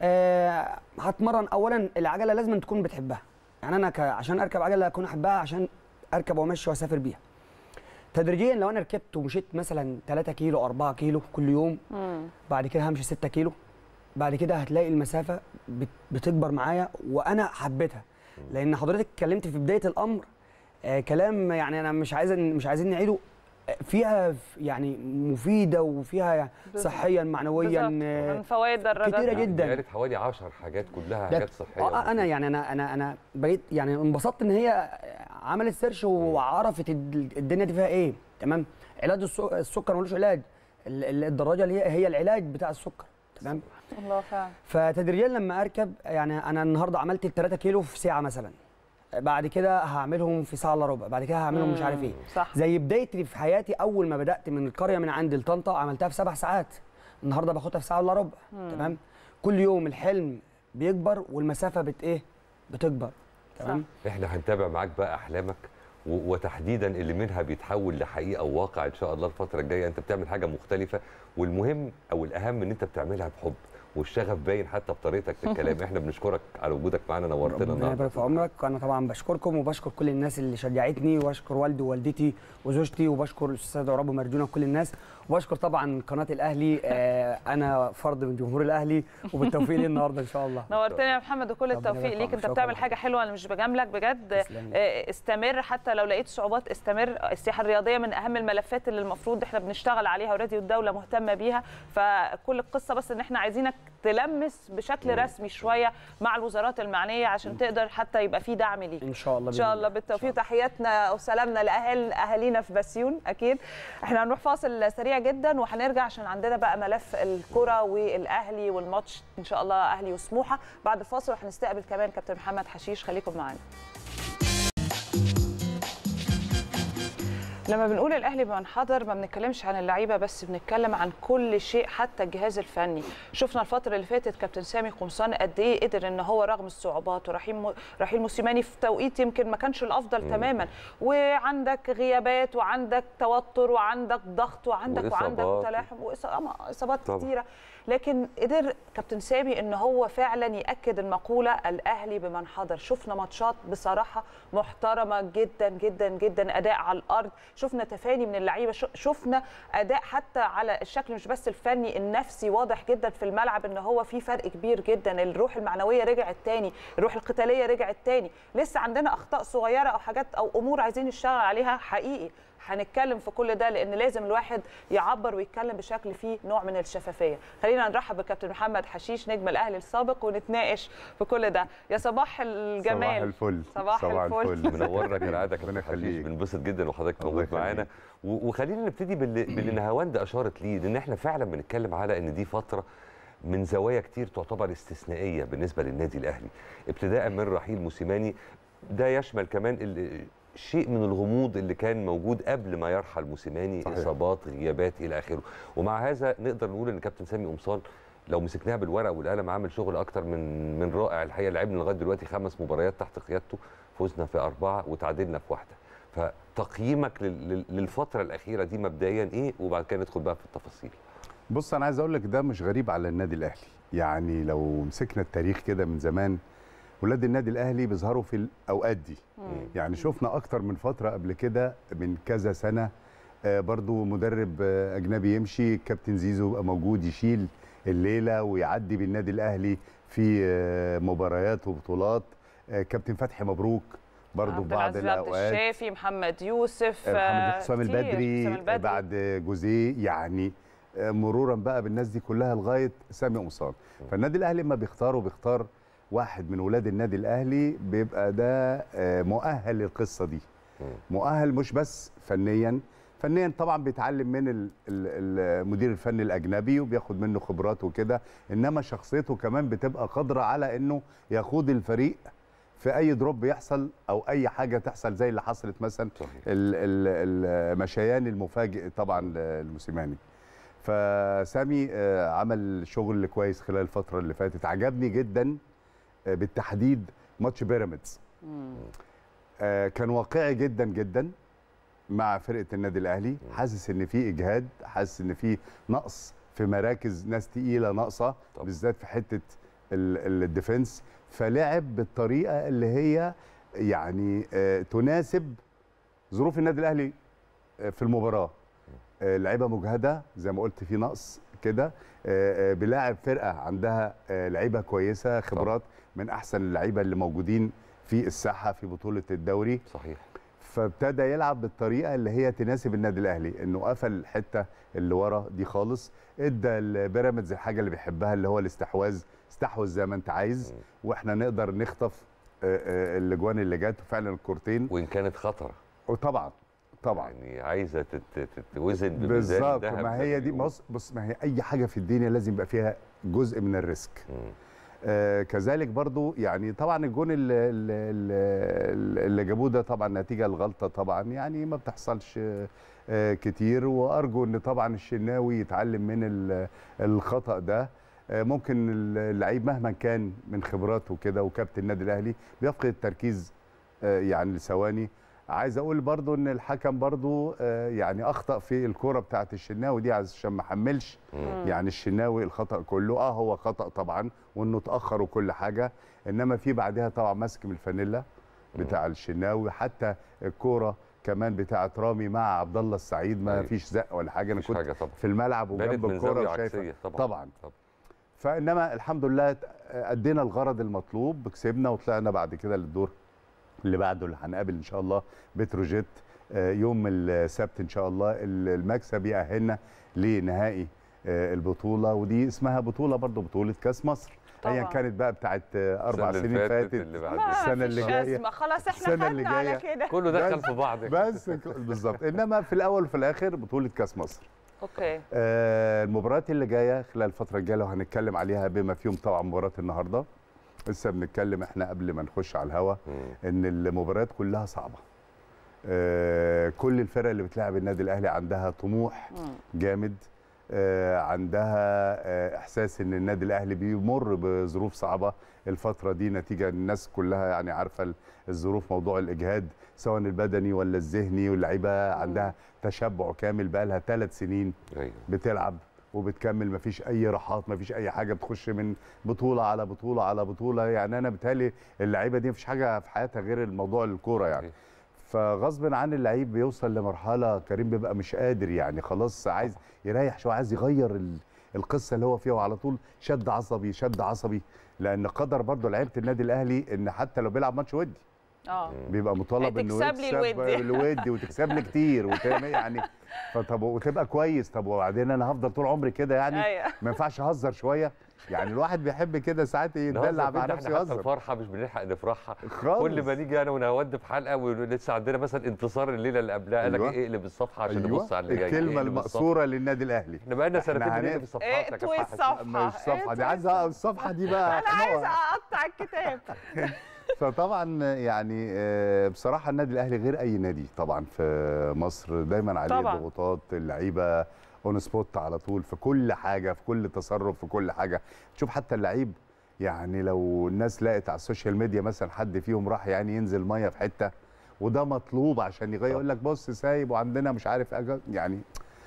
آه، هتمرن اولا العجله لازم تكون بتحبها يعني انا ك- عشان اركب عجله اكون احبها عشان اركب وامشي واسافر بيها تدريجيا لو انا ركبت ومشيت مثلا 3 كيلو 4 كيلو كل يوم مم. بعد كده همشي 6 كيلو بعد كده هتلاقي المسافه بت- بتكبر معايا وانا حبيتها لان حضرتك اتكلمت في بدايه الامر آه كلام يعني انا مش عايز مش عايزين نعيده آه، فيها ف- يعني مفيده وفيها صحيا معنويا بالظبط. آه، من فوائد الدراجات كتيرة دي. جدا. دي قالت حوالي 10 حاجات كلها ده- حاجات صحيه اه انا يعني انا انا انا بقيت يعني انبسطت ان هي عملت سيرش وعرفت الد- الدنيا دي فيها ايه تمام علاج السو- السكر ملوش علاج ال- ال- الدراجه اللي هي هي العلاج بتاع السكر تمام الله فعلا فتدريجيا لما اركب يعني انا النهارده عملت ال 3 كيلو في ساعه مثلا بعد كده هعملهم في ساعه الا ربع بعد كده هعملهم مش عارف ايه صح زي بدايتي في حياتي اول ما بدات من القريه من عندي لطنطا عملتها في سبع ساعات النهارده باخدها في ساعه الا ربع تمام كل يوم الحلم بيكبر والمسافه بت ايه بتكبر تمام احنا هنتابع معاك بقى احلامك و- وتحديدا اللي منها بيتحول لحقيقه وواقع ان شاء الله الفتره الجايه انت بتعمل حاجه مختلفه والمهم او الاهم ان انت بتعملها بحب والشغف باين حتى بطريقتك في الكلام احنا بنشكرك على وجودك معانا نورتنا ربنا النهارده يبارك في عمرك وانا طبعا بشكركم وبشكر كل الناس اللي شجعتني واشكر والدي ووالدتي وزوجتي وبشكر الاستاذ عرابي مرجونه وكل الناس وبشكر طبعا قناه الاهلي آه انا فرد من جمهور الاهلي وبالتوفيق لي النهارده ان شاء الله نورتنا يا محمد وكل ربنا التوفيق يبارك ليك فيك. انت شكراً بتعمل لك. حاجه حلوه انا مش بجاملك بجد تسلمي. آه، استمر حتى لو لقيت صعوبات استمر السياحه الرياضيه من اهم الملفات اللي المفروض احنا بنشتغل عليها اوريدي والدوله مهتمه بيها فكل القصه بس ان احنا عايزينك تلمس بشكل رسمي شويه مع الوزارات المعنيه عشان تقدر حتى يبقى في دعم ليك ان شاء الله ان شاء بإذن الله بالتوفيق تحياتنا وسلامنا لاهل اهالينا في بسيون اكيد احنا هنروح فاصل سريع جدا وهنرجع عشان عندنا بقى ملف الكره والاهلي والماتش ان شاء الله اهلي وسموحه بعد الفاصل وهنستقبل كمان كابتن محمد حشيش خليكم معانا لما بنقول الاهلي بمنحدر ما بنتكلمش عن اللعيبه بس بنتكلم عن كل شيء حتى الجهاز الفني شفنا الفتره اللي فاتت كابتن سامي قمصان قد ايه قدر ان هو رغم الصعوبات ورحيل رحيل موسيماني في توقيت يمكن ما كانش الافضل م. تماما وعندك غيابات وعندك توتر وعندك ضغط وعندك وإصابات. وعندك تلاحم واصابات كثيره لكن قدر كابتن سامي ان هو فعلا ياكد المقوله الاهلي بمنحدر شفنا ماتشات بصراحه محترمه جدا جدا جدا اداء على الارض شفنا تفاني من اللعيبه شفنا اداء حتى على الشكل مش بس الفني النفسي واضح جدا في الملعب ان هو في فرق كبير جدا الروح المعنويه رجعت تاني الروح القتاليه رجعت تاني لسه عندنا اخطاء صغيره او حاجات او امور عايزين نشتغل عليها حقيقي هنتكلم في كل ده لان لازم الواحد يعبر ويتكلم بشكل فيه نوع من الشفافيه خلينا نرحب بكابتن محمد حشيش نجم الاهلي السابق ونتناقش في كل ده يا صباح الجمال صباح الفل صباح, صباح الفل, الفل. منورنا كالعاده كابتن حشيش بنبسط جدا وحضرتك موجود معانا وخلينا نبتدي باللي نهاوند اشارت ليه لان احنا فعلا بنتكلم على ان دي فتره من زوايا كتير تعتبر استثنائيه بالنسبه للنادي الاهلي ابتداء من رحيل موسيماني ده يشمل كمان شيء من الغموض اللي كان موجود قبل ما يرحل موسيماني صحيح. اصابات غيابات الى اخره ومع هذا نقدر نقول ان كابتن سامي قمصان لو مسكناها بالورقه والقلم عامل شغل اكتر من من رائع الحقيقه لعبنا لغايه دلوقتي خمس مباريات تحت قيادته فزنا في اربعه وتعادلنا في واحده فتقييمك للفتره الاخيره دي مبدئيا ايه وبعد كده ندخل بقى في التفاصيل بص انا عايز اقول لك ده مش غريب على النادي الاهلي يعني لو مسكنا التاريخ كده من زمان ولاد النادي الاهلي بيظهروا في الاوقات دي مم. يعني شفنا اكتر من فتره قبل كده من كذا سنه آه برضو مدرب آه اجنبي يمشي كابتن زيزو يبقى موجود يشيل الليله ويعدي بالنادي الاهلي في آه مباريات وبطولات كابتن فتحي مبروك برضو في بعض الاوقات الشافي محمد يوسف محمد حسام البدري, البدري بعد جوزيه يعني مرورا بقى بالناس دي كلها لغايه سامي قمصان فالنادي الاهلي لما بيختاره بيختار واحد من ولاد النادي الاهلي بيبقى ده مؤهل للقصه دي مؤهل مش بس فنيا فنيا طبعا بيتعلم من المدير الفني الاجنبي وبياخد منه خبرات وكده انما شخصيته كمان بتبقى قادره على انه يقود الفريق في اي دروب يحصل او اي حاجه تحصل زي اللي حصلت مثلا المشيان المفاجئ طبعا الموسيماني فسامي عمل شغل كويس خلال الفتره اللي فاتت عجبني جدا بالتحديد ماتش بيراميدز آه كان واقعي جدا جدا مع فرقه النادي الاهلي حاسس ان في اجهاد حاسس ان في نقص في مراكز ناس تقيله ناقصه بالذات في حته الديفنس فلعب بالطريقه اللي هي يعني آه تناسب ظروف النادي الاهلي في المباراه آه لعيبه مجهده زي ما قلت في نقص كده بلاعب فرقه عندها لعيبه كويسه خبرات من احسن اللعيبه اللي موجودين في الساحه في بطوله الدوري صحيح فابتدى يلعب بالطريقه اللي هي تناسب النادي الاهلي انه قفل الحته اللي ورا دي خالص ادى البيراميدز الحاجه اللي بيحبها اللي هو الاستحواذ استحوذ زي ما انت عايز واحنا نقدر نخطف الاجوان اللي جت فعلا الكورتين وان كانت خطره وطبعا طبعا يعني عايزه تتوزن بالظبط ما هي دي بص بص ما هي اي حاجه في الدنيا لازم يبقى فيها جزء من الريسك آه كذلك برضو يعني طبعا الجون اللي, اللي جابوه ده طبعا نتيجه الغلطه طبعا يعني ما بتحصلش آه كتير وارجو ان طبعا الشناوي يتعلم من الخطا ده آه ممكن اللعيب مهما كان من خبراته كده وكابتن النادي الاهلي بيفقد التركيز آه يعني لثواني عايز اقول برضو ان الحكم برضو آه يعني اخطا في الكوره بتاعه الشناوي دي عشان ما حملش يعني الشناوي الخطا كله اه هو خطا طبعا وانه اتاخر وكل حاجه انما في بعدها طبعا ماسك من الفانيلا بتاع الشناوي حتى الكوره كمان بتاعه رامي مع عبد الله السعيد ما فيش زق ولا حاجه انا كنت طبعا. في الملعب وجنب الكوره وشايفها طبعا طبعا, طبعا. فانما الحمد لله ادينا الغرض المطلوب كسبنا وطلعنا بعد كده للدور اللي بعده اللي هنقابل ان شاء الله بتروجيت يوم السبت ان شاء الله المكسب يأهلنا لنهائي البطوله ودي اسمها بطوله برضو بطوله كاس مصر ايا كانت بقى بتاعت اربع سنين فاتت السنه اللي جايه خلاص احنا السنه اللي جايه على كده كله دخل في بعض بس بالظبط انما في الاول وفي الاخر بطوله كاس مصر اوكي آه المباريات اللي جايه خلال الفتره الجايه لو هنتكلم عليها بما فيهم طبعا مباراه النهارده لسه بنتكلم احنا قبل ما نخش على الهوا ان المباريات كلها صعبه آه، كل الفرق اللي بتلعب النادي الاهلي عندها طموح جامد آه، عندها آه، احساس ان النادي الاهلي بيمر بظروف صعبه الفتره دي نتيجه الناس كلها يعني عارفه ال- الظروف موضوع الاجهاد سواء البدني ولا الذهني واللعيبه عندها تشبع كامل بقى لها ثلاث سنين ايوه بتلعب وبتكمل مفيش اي راحات مفيش اي حاجه بتخش من بطوله على بطوله على بطوله يعني انا بتهيألي اللعيبه دي مفيش حاجه في حياتها غير الموضوع الكوره يعني صحيح. فغصب عن اللعيب بيوصل لمرحله كريم بيبقى مش قادر يعني خلاص عايز يريح شويه عايز يغير ال- القصه اللي هو فيها وعلى طول شد عصبي شد عصبي لان قدر برضه لعيبه النادي الاهلي ان حتى لو بيلعب ماتش ودي اه بيبقى مطالب انه تكسب لي الودي. الودي وتكسب لي كتير وتعمل يعني فطب وتبقى كويس طب وبعدين انا هفضل طول عمري كده يعني أيوة. ما ينفعش اهزر شويه يعني الواحد بيحب كده ساعات يتدلع نهزر مع بينا، نفسه احنا حتى يهزر الفرحه مش بنلحق نفرحها خالص. كل ما نيجي انا ونود في حلقه ولسه عندنا مثلا انتصار الليله اللي قبلها قال لك أيوة. ايه اقلب الصفحه عشان أيوة. نبص على اللي جاي الكلمه اقلب الصفحة. المقصوره للنادي الاهلي احنا بقالنا إحنا سنتين هن- بنقلب الصفحات يا اقطوي كابتن حسن. الصفحه مش الصفحه دي اقطوي عايزه الصفحه دي بقى انا عايزه خنوقة. اقطع الكتاب فطبعا يعني آه، بصراحه النادي الاهلي غير اي نادي طبعا في مصر دايما عليه طبعاً. ضغوطات اللعيبه اون سبوت على طول في كل حاجه في كل تصرف في كل حاجه تشوف حتى اللعيب يعني لو الناس لقت على السوشيال ميديا مثلا حد فيهم راح يعني ينزل ميه في حته وده مطلوب عشان يغير يقول لك بص سايب وعندنا مش عارف أجل يعني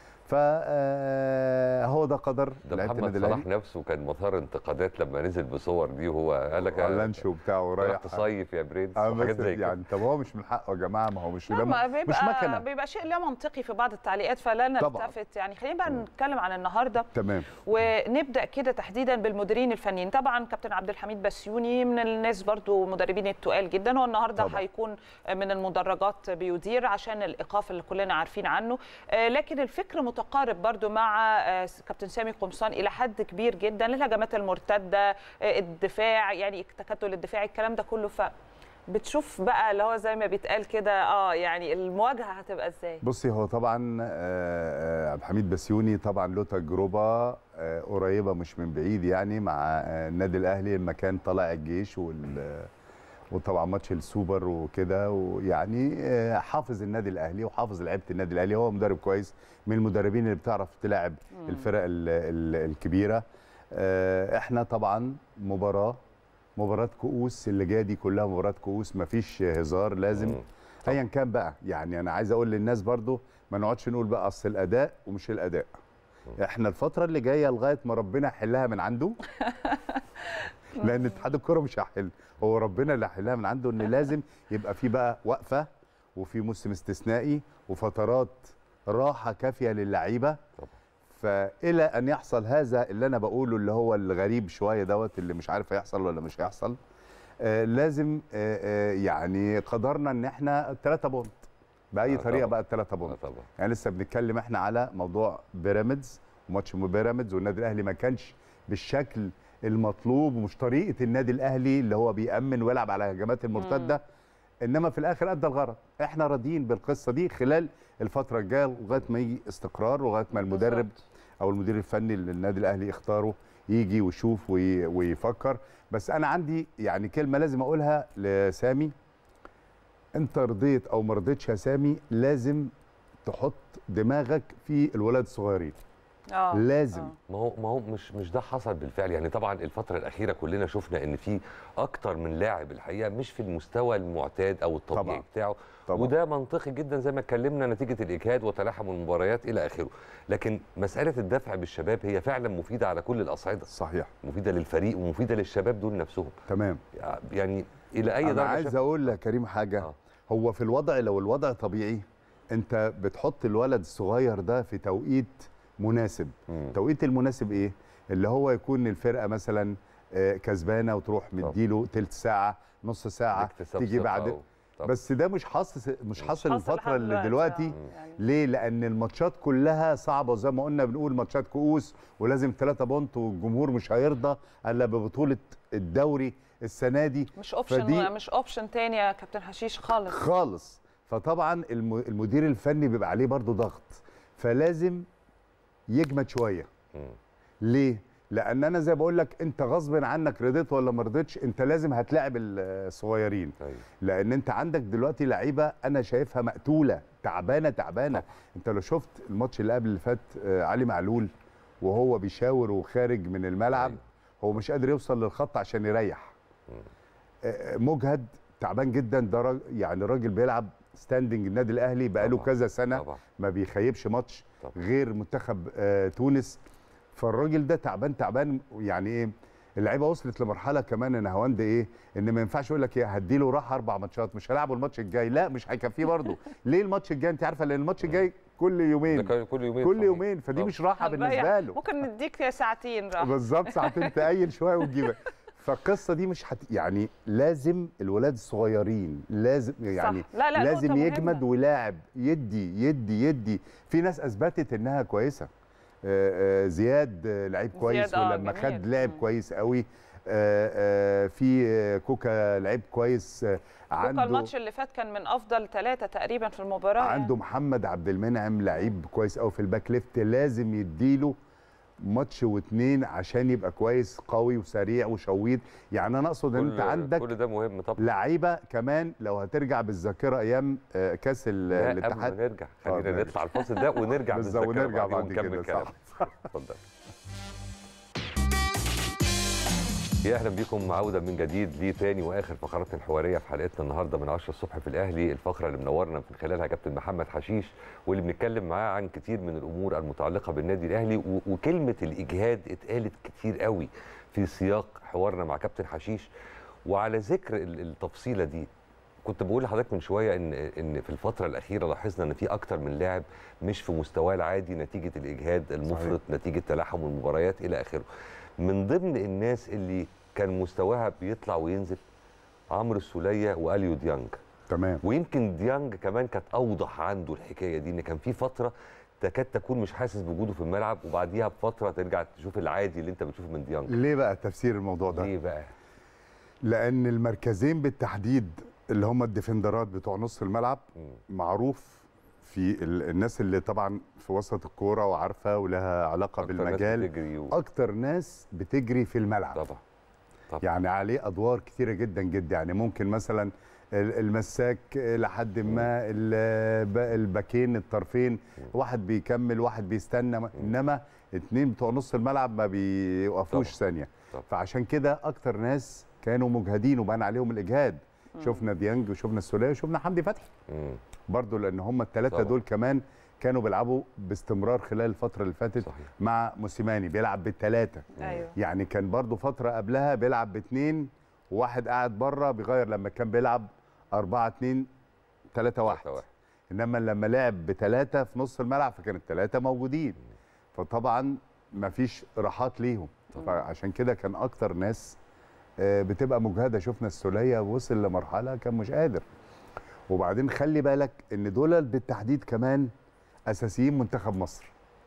فهو ده قدر ده لعيبه محمد النادي صلاح الاهلي نفسه كان مثار انتقادات لما نزل بصور دي وهو قال لك علانش وبتاعه رايح رايح تصيف يا برنس آه، وحاجات بس زي كده يعني طب هو مش من حقه يا جماعه ما هو مش لا ده ما مش بيبقى مكنه بيبقى شيء لا منطقي في بعض التعليقات فلا طبعاً. نلتفت يعني خلينا بقى نتكلم عن النهارده تمام ونبدا كده تحديدا بالمديرين الفنيين طبعا كابتن عبد الحميد بسيوني من الناس برضو مدربين التقال جدا هو النهارده طبعاً. هيكون من المدرجات بيدير عشان الايقاف اللي كلنا عارفين عنه آه، لكن الفكر متقارب برضو مع آه، كابتن سامي قمصان الى حد كبير جدا للهجمات المرتده آه، الدفاع يعني التكتل الدفاعي الكلام ده كله ف بتشوف بقى اللي هو زي ما بيتقال كده اه يعني المواجهه هتبقى ازاي بصي هو طبعا آه، آه، عبد الحميد بسيوني طبعا له تجربه آه، قريبه مش من بعيد يعني مع آه، النادي الاهلي لما كان طالع الجيش وال وطبعا ماتش السوبر وكده ويعني آه، حافظ النادي الاهلي وحافظ لعيبه النادي الاهلي هو مدرب كويس من المدربين اللي بتعرف تلاعب الفرق ال- ال- الكبيره آه، احنا طبعا مباراه مباراه كؤوس اللي جايه دي كلها مباراه كؤوس مفيش هزار لازم مم. ايا كان بقى يعني انا عايز اقول للناس برضو ما نقعدش نقول بقى اصل الاداء ومش الاداء احنا الفتره اللي جايه لغايه ما ربنا يحلها من عنده لان اتحاد الكره مش هيحل هو ربنا اللي هيحلها من عنده ان لازم يبقى في بقى وقفه وفي موسم استثنائي وفترات راحه كافيه للعيبه طبعا. فالى ان يحصل هذا اللي انا بقوله اللي هو الغريب شويه دوت اللي مش عارف هيحصل ولا مش هيحصل آه لازم آه آه يعني قدرنا ان احنا الثلاثه بونت باي آه طريقه طبعا. بقى الثلاثه آه بونت طبعا يعني لسه بنتكلم احنا على موضوع بيراميدز وماتش بيراميدز والنادي الاهلي ما كانش بالشكل المطلوب ومش طريقه النادي الاهلي اللي هو بيامن ويلعب على الهجمات المرتده انما في الاخر ادى الغرض احنا راضيين بالقصه دي خلال الفتره الجايه لغايه ما يجي استقرار ولغايه ما المدرب بالظبط. او المدير الفني اللي النادي الاهلي يختاره يجي ويشوف وي- ويفكر بس انا عندي يعني كلمه لازم اقولها لسامي انت رضيت او ما رضيتش يا سامي لازم تحط دماغك في الولاد الصغيرين اه لازم آه. ما هو ما هو مش مش ده حصل بالفعل يعني طبعا الفتره الاخيره كلنا شفنا ان في اكتر من لاعب الحقيقه مش في المستوى المعتاد او الطبيعي طبعاً. بتاعه طبعاً. وده منطقي جدا زي ما اتكلمنا نتيجه الاجهاد وتلاحم المباريات الى اخره لكن مساله الدفع بالشباب هي فعلا مفيده على كل الاصعده صحيح مفيده للفريق ومفيده للشباب دول نفسهم تمام يعني الى اي انا درجه عايز شاف- اقول لكريم حاجه آه. هو في الوضع لو الوضع طبيعي انت بتحط الولد الصغير ده في توقيت مناسب مم. توقيت المناسب ايه اللي هو يكون الفرقه مثلا آه، كسبانه وتروح مديله تلت ساعه نص ساعه اكتساب تيجي ثقة بعد و- طبعا. بس ده مش حاصل مش حاصل حصل الفتره لحد اللي دلوقتي آه، يعني. ليه؟ لأن الماتشات كلها صعبة وزي ما قلنا بنقول ماتشات كؤوس ولازم ثلاثة بونت والجمهور مش هيرضى إلا ببطولة الدوري السنة دي مش اوبشن فدي- مش اوبشن تاني يا كابتن حشيش خالص خالص فطبعا الم- المدير الفني بيبقى عليه برضو ضغط فلازم يجمد شوية مم. ليه؟ لان انا زي بقول لك انت غصب عنك رضيت ولا ما رضيتش انت لازم هتلاعب الصغيرين أيوة. لان انت عندك دلوقتي لعيبه انا شايفها مقتوله تعبانه تعبانه انت لو شفت الماتش اللي قبل اللي فات آه، علي معلول وهو بيشاور وخارج من الملعب أيوة. هو مش قادر يوصل للخط عشان يريح آه، مجهد تعبان جدا ده راج- يعني راجل بيلعب ستاندنج النادي الاهلي بقاله طبعاً. كذا سنه طبعا ما بيخيبش ماتش طبعا. غير منتخب آه، تونس فالراجل ده تعبان تعبان يعني ايه اللعيبه وصلت لمرحله كمان ان هواند ايه ان ما ينفعش يقول لك ايه هديله راح اربع ماتشات مش هلعبه الماتش الجاي لا مش هيكفيه برضه ليه الماتش الجاي انت عارفه لان الماتش الجاي كل ده يومين كان كل يومين كل صحيح. يومين فدي طبعاً. مش راحه هنضيع. بالنسبه له ممكن نديك ساعتين راحه بالظبط ساعتين تقيل شويه وتجيبها فالقصه دي مش هت... يعني لازم الولاد الصغيرين لازم يعني لا، لا، لازم نقطة يجمد مهمة. ولاعب يدي يدي يدي في ناس اثبتت انها كويسه آه، آه، زياد آه، لعيب كويس آه، ولما جميل. خد لعب مم. كويس قوي آه، آه، في آه، كوكا لعيب كويس آه، كوكا عنده الماتش اللي فات كان من افضل ثلاثه تقريبا في المباراه عنده محمد عبد المنعم لعيب كويس قوي في الباك ليفت لازم يديله ماتش واتنين عشان يبقى كويس قوي وسريع وشويط يعني انا اقصد ان كل انت عندك كل ده مهم طبعا لعيبه كمان لو هترجع بالذاكره ايام آه، كاس ال- لا، قبل ما الاتحاد نرجع آه، خلينا ماشي. نطلع الفاصل ده ونرجع بالظبط، بالذاكرة ونرجع بعدين بعد ونكمل كده، كلام صح. اتفضل يا اهلا بكم عوده من جديد لتاني واخر فقراتنا الحواريه في حلقتنا النهارده من 10 الصبح في الاهلي الفقره اللي منورنا من خلالها كابتن محمد حشيش واللي بنتكلم معاه عن كتير من الامور المتعلقه بالنادي الاهلي و- وكلمه الاجهاد اتقالت كتير قوي في سياق حوارنا مع كابتن حشيش وعلى ذكر ال- التفصيله دي كنت بقول لحضرتك من شويه ان ان في الفتره الاخيره لاحظنا ان في اكتر من لاعب مش في مستواه العادي نتيجه الاجهاد المفرط نتيجه تلاحم المباريات الى اخره من ضمن الناس اللي كان مستواها بيطلع وينزل عمرو السوليه واليو ديانج تمام ويمكن ديانج كمان كانت اوضح عنده الحكايه دي ان كان في فتره تكاد تكون مش حاسس بوجوده في الملعب وبعديها بفتره ترجع تشوف العادي اللي انت بتشوفه من ديانج ليه بقى تفسير الموضوع ده ليه بقى لان المركزين بالتحديد اللي هم الديفندرات بتوع نص الملعب مم. معروف في ال- الناس اللي طبعا في وسط الكوره وعارفه ولها علاقه أكتر ناس بالمجال بتجري و... اكتر ناس بتجري في الملعب طبعا طبعا يعني عليه ادوار كتيره جدا جدا يعني ممكن مثلا ال- المساك لحد ما ال- ب- الباكين الطرفين واحد بيكمل واحد بيستنى انما اتنين بتوع نص الملعب ما بيوقفوش طبعا. ثانيه طبعا. فعشان كده اكتر ناس كانوا مجهدين وبان عليهم الاجهاد شفنا ديانج وشفنا السوليه وشفنا حمدي فتحي مم. برضو لان هم الثلاثه طبعا. دول كمان كانوا بيلعبوا باستمرار خلال الفتره اللي فاتت صحيح مع موسيماني بيلعب بالثلاثه ايوه يعني كان برضو فترة قبلها بيلعب باثنين وواحد قاعد بره بيغير لما كان بيلعب أربعة اتنين تلاتة واحد واحد. إنما لما لعب بثلاثة في نص الملعب فكان الثلاثة موجودين فطبعا مفيش راحات ليهم فعشان كده كان أكتر ناس آه، بتبقى مجهدة شفنا السولية وصل لمرحلة كان مش قادر وبعدين خلي بالك إن دول بالتحديد كمان أساسيين منتخب مصر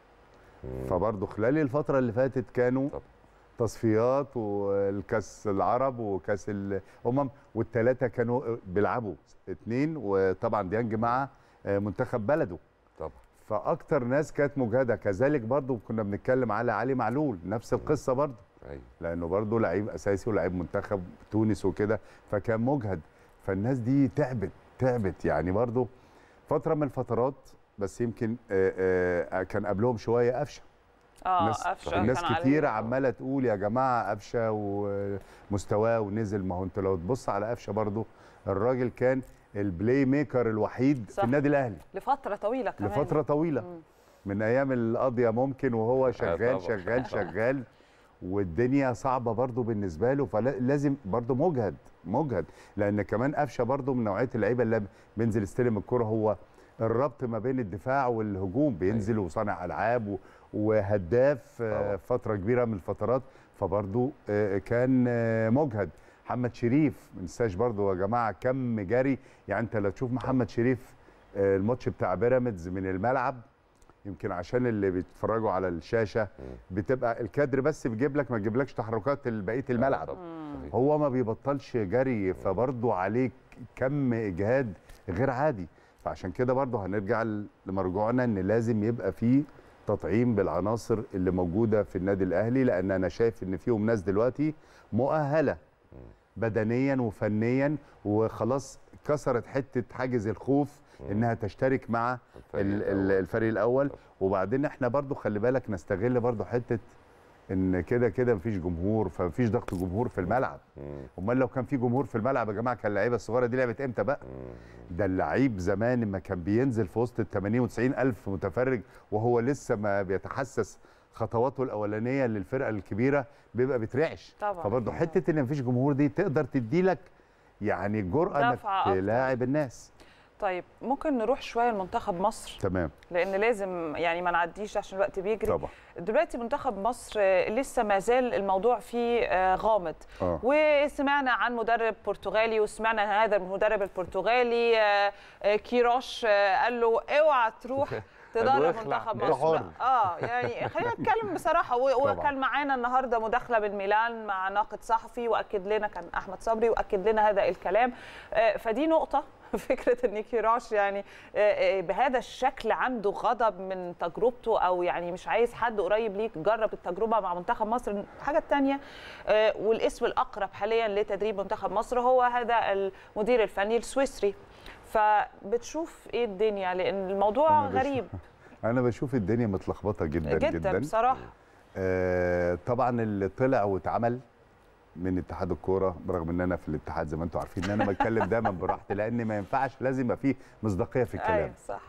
مم. فبرضه خلال الفترة اللي فاتت كانوا طبعا. تصفيات والكاس العرب وكاس الامم والثلاثه كانوا بيلعبوا اثنين وطبعا ديانج مع منتخب بلده طبعا فاكتر ناس كانت مجهده كذلك برضو كنا بنتكلم على علي معلول نفس القصه برضو ايوه لانه برضو لعيب اساسي ولعيب منتخب تونس وكده فكان مجهد فالناس دي تعبت تعبت يعني برضو فتره من الفترات بس يمكن آه، آه، كان قبلهم شويه قفشه اه ناس قفشه الناس كان عليه. كتير عماله تقول يا جماعه قفشه ومستواه ونزل ما هو انت لو تبص على قفشه برضو الراجل كان البلاي ميكر الوحيد صح. في النادي الاهلي لفتره طويله كمان لفتره طويله مم. من ايام القضيه ممكن وهو شغال طبعا. شغال شغال والدنيا صعبه برضو بالنسبه له فلازم برضو مجهد مجهد لان كمان قفشه برضو من نوعيه اللعيبه اللي بينزل يستلم الكره هو الربط ما بين الدفاع والهجوم بينزل وصانع العاب و- وهداف آه، طبعا. فتره كبيره من الفترات فبرضو آه، كان آه، مجهد محمد شريف ما ننساش برضو يا جماعه كم جري يعني انت لو تشوف محمد شريف آه، الماتش بتاع بيراميدز من الملعب يمكن عشان اللي بيتفرجوا على الشاشه بتبقى الكادر بس بيجيب لك ما يجيبلكش تحركات بقيه الملعب طبعا. صحيح. هو ما بيبطلش جري فبرضه عليك كم اجهاد غير عادي فعشان كده برضه هنرجع ل- لمرجوعنا ان لازم يبقى فيه تطعيم بالعناصر اللي موجوده في النادي الاهلي لان انا شايف ان فيهم ناس دلوقتي مؤهله بدنيا وفنيا وخلاص كسرت حته حاجز الخوف انها تشترك مع ال- ال- الفريق الاول وبعدين احنا برضو خلي بالك نستغل برضو حته ان كده كده مفيش جمهور فمفيش ضغط جمهور في الملعب امال لو كان في جمهور في الملعب يا جماعه كان اللعيبه الصغيره دي لعبت امتى بقى ده اللعيب زمان لما كان بينزل في وسط ال 80 و90 الف متفرج وهو لسه ما بيتحسس خطواته الاولانيه للفرقه الكبيره بيبقى بيترعش طبعاً. فبرضه حته ان مفيش جمهور دي تقدر تديلك يعني جرأه انك دفعة أكتر. تلاعب الناس طيب ممكن نروح شويه لمنتخب مصر تمام لان لازم يعني ما نعديش عشان الوقت بيجري طبعا دلوقتي منتخب مصر آه، لسه ما زال الموضوع فيه آه، غامض اه وسمعنا عن مدرب برتغالي وسمعنا عن هذا المدرب البرتغالي آه، آه، كيروش آه، قال له اوعى تروح تدرب قال له اخلع، منتخب انت مصر حر. اه يعني خلينا نتكلم بصراحه و- طبعاً. وكان معانا النهارده مداخله بالميلان مع ناقد صحفي واكد لنا كان احمد صبري واكد لنا هذا الكلام آه، فدي نقطه فكره ان كيروش يعني آه، آه، بهذا الشكل عنده غضب من تجربته او يعني مش عايز حد قريب ليك جرب التجربه مع منتخب مصر الحاجه الثانيه والاسم الاقرب حاليا لتدريب منتخب مصر هو هذا المدير الفني السويسري فبتشوف ايه الدنيا لان الموضوع أنا بشوف- غريب انا بشوف الدنيا متلخبطه جدا جدا, جدا, بصراحه آه طبعا اللي طلع واتعمل من اتحاد الكوره برغم ان انا في الاتحاد زي ما انتم عارفين ان انا بتكلم دايما براحتي لان ما ينفعش لازم يبقى فيه مصداقيه في الكلام ايوه صح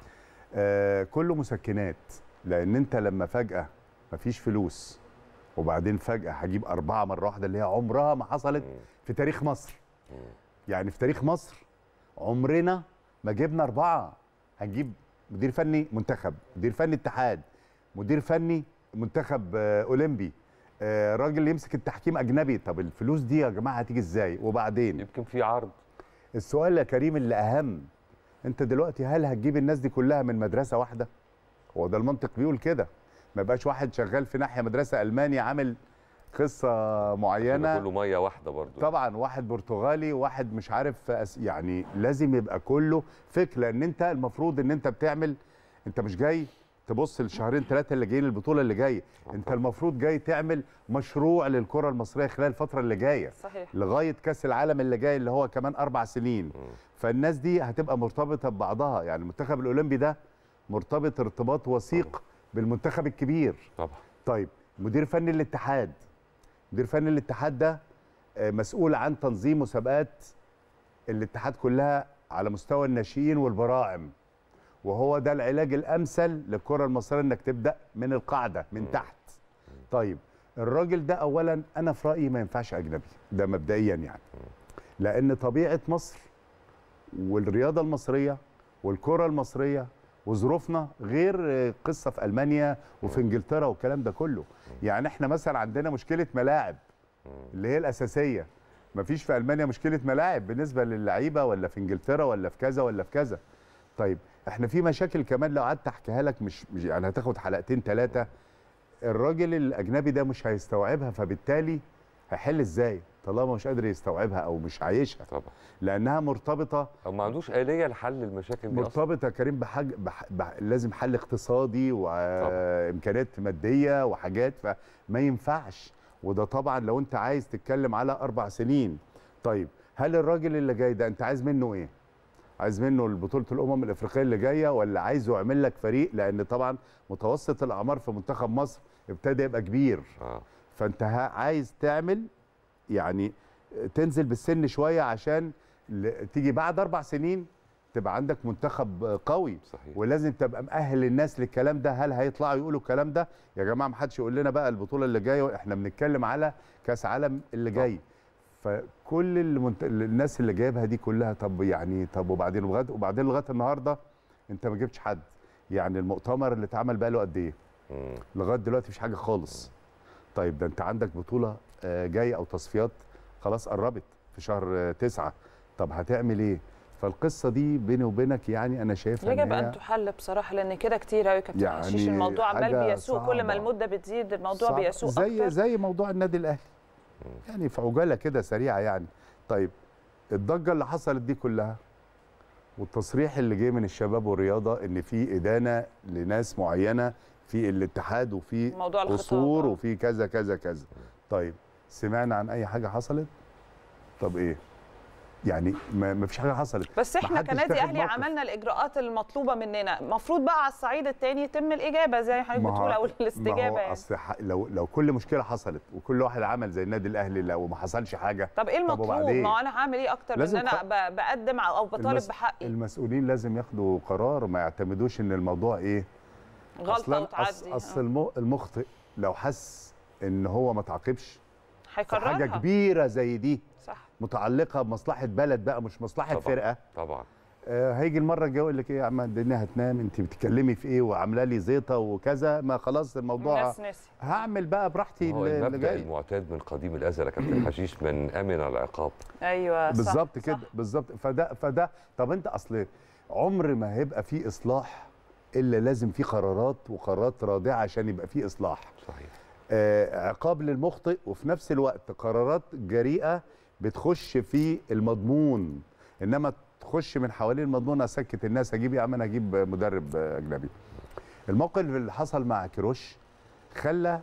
آه كله مسكنات لان انت لما فجاه مفيش فلوس وبعدين فجاه هجيب اربعه مره واحده اللي هي عمرها ما حصلت في تاريخ مصر يعني في تاريخ مصر عمرنا ما جبنا اربعه هنجيب مدير فني منتخب مدير فني اتحاد مدير فني منتخب آه، اولمبي آه، راجل يمسك التحكيم اجنبي طب الفلوس دي يا جماعه هتيجي ازاي وبعدين يمكن في عرض السؤال يا كريم اللي اهم انت دلوقتي هل هتجيب الناس دي كلها من مدرسه واحده هو ده المنطق بيقول كده ما يبقاش واحد شغال في ناحيه مدرسه المانيا عامل قصه كله معينه كله ميه واحده برضو طبعا واحد برتغالي واحد مش عارف أس- يعني لازم يبقى كله فكره لان انت المفروض ان انت بتعمل انت مش جاي تبص الشهرين ثلاثه اللي جايين البطوله اللي جايه انت المفروض جاي تعمل مشروع للكره المصريه خلال الفتره اللي جايه صحيح لغايه كاس العالم اللي جاي اللي هو كمان اربع سنين فالناس دي هتبقى مرتبطه ببعضها يعني المنتخب الاولمبي ده مرتبط ارتباط وثيق بالمنتخب الكبير طبعا طيب مدير فني الاتحاد مدير فني الاتحاد ده آه، مسؤول عن تنظيم مسابقات الاتحاد كلها على مستوى الناشئين والبراعم وهو ده العلاج الامثل للكره المصريه انك تبدا من القاعده من تحت طيب الراجل ده اولا انا في رايي ما ينفعش اجنبي ده مبدئيا يعني لان طبيعه مصر والرياضه المصريه والكره المصريه وظروفنا غير آه، قصه في المانيا وفي انجلترا والكلام ده كله يعني احنا مثلا عندنا مشكله ملاعب اللي هي الاساسيه مفيش في المانيا مشكله ملاعب بالنسبه للعيبه ولا في انجلترا ولا في كذا ولا في كذا طيب احنا في مشاكل كمان لو قعدت احكيها لك مش, مش يعني هتاخد حلقتين ثلاثه الراجل الاجنبي ده مش هيستوعبها فبالتالي هيحل ازاي طالما مش قادر يستوعبها او مش عايشها طبعا لانها مرتبطه او ما عندوش اليه لحل المشاكل دي اصلا مرتبطه يا كريم بحاج بح... بح... لازم حل اقتصادي وامكانيات ماديه وحاجات فما ينفعش وده طبعا لو انت عايز تتكلم على اربع سنين طيب هل الراجل اللي جاي ده انت عايز منه ايه عايز منه بطوله الامم الافريقيه اللي جايه ولا عايزه يعمل لك فريق لان طبعا متوسط الاعمار في منتخب مصر ابتدى يبقى كبير اه فانت ها- عايز تعمل يعني تنزل بالسن شويه عشان ل- تيجي بعد اربع سنين تبقى عندك منتخب قوي صحيح ولازم تبقى مأهل الناس للكلام ده هل هيطلعوا يقولوا الكلام ده يا جماعه ما حدش يقول لنا بقى البطوله اللي جايه احنا بنتكلم على كاس عالم اللي جاي فكل المنت... الناس اللي جايبها دي كلها طب يعني طب وبعدين وبعد- وبعدين لغايه النهارده انت ما جبتش حد يعني المؤتمر اللي اتعمل بقى له قد ايه مم. لغايه دلوقتي مفيش حاجه خالص طيب ده انت عندك بطوله آه، جايه او تصفيات خلاص قربت في شهر آه، تسعة طب هتعمل ايه فالقصه دي بيني وبينك يعني انا شايفها يجب إن هي ان تحل بصراحه لان كده كتير قوي كابتن يعني حشيش الموضوع عمال حاجة بيسوق كل ما صعبة. المده بتزيد الموضوع صعب. بيسوق زي اكتر زي موضوع النادي الاهلي يعني في عجاله كده سريعه يعني طيب الضجه اللي حصلت دي كلها والتصريح اللي جه من الشباب والرياضه ان في ادانه لناس معينه في الاتحاد وفي موضوع الخطاب، قصور آه. وفي كذا كذا كذا طيب سمعنا عن اي حاجه حصلت طب ايه يعني ما ما فيش حاجه حصلت بس احنا محدش كنادي تاخد اهلي موقف. عملنا الاجراءات المطلوبه مننا المفروض بقى على الصعيد الثاني يتم الاجابه زي ما حضرتك ما هو- بتقول او ما هو الاستجابه يعني. اصل ح- لو لو كل مشكله حصلت وكل واحد عمل زي النادي الاهلي لو ما حصلش حاجه طب ايه المطلوب وبعدين؟ ما هو انا هعمل ايه اكتر من لازم ان انا خ- ب- بقدم او بطالب المس- بحقي المسؤولين لازم ياخدوا قرار ما يعتمدوش ان الموضوع ايه غلطه اصلا وتعدي أص- اصل آه. الم- المخطئ لو حس ان هو ما تعاقبش في هيكررها حاجه كبيره زي دي صح متعلقه بمصلحه بلد بقى مش مصلحه طبعاً. فرقه طبعا آه هيجي المره الجايه يقول لك ايه يا عم الدنيا هتنام انت بتتكلمي في ايه وعامله لي زيطه وكذا ما خلاص الموضوع الناس نسي هعمل بقى براحتي هو اللي اللي المبدا جاي المعتاد من قديم الازل يا كابتن حشيش من امن العقاب ايوه صح، بالظبط صح. كده بالظبط فده فده طب انت اصل عمر ما هيبقى في اصلاح الا لازم في قرارات وقرارات رادعه عشان يبقى في اصلاح صحيح آه عقاب للمخطئ وفي نفس الوقت قرارات جريئه بتخش في المضمون انما تخش من حوالين المضمون اسكت الناس اجيب يا عم انا اجيب مدرب اجنبي الموقف اللي حصل مع كيروش خلى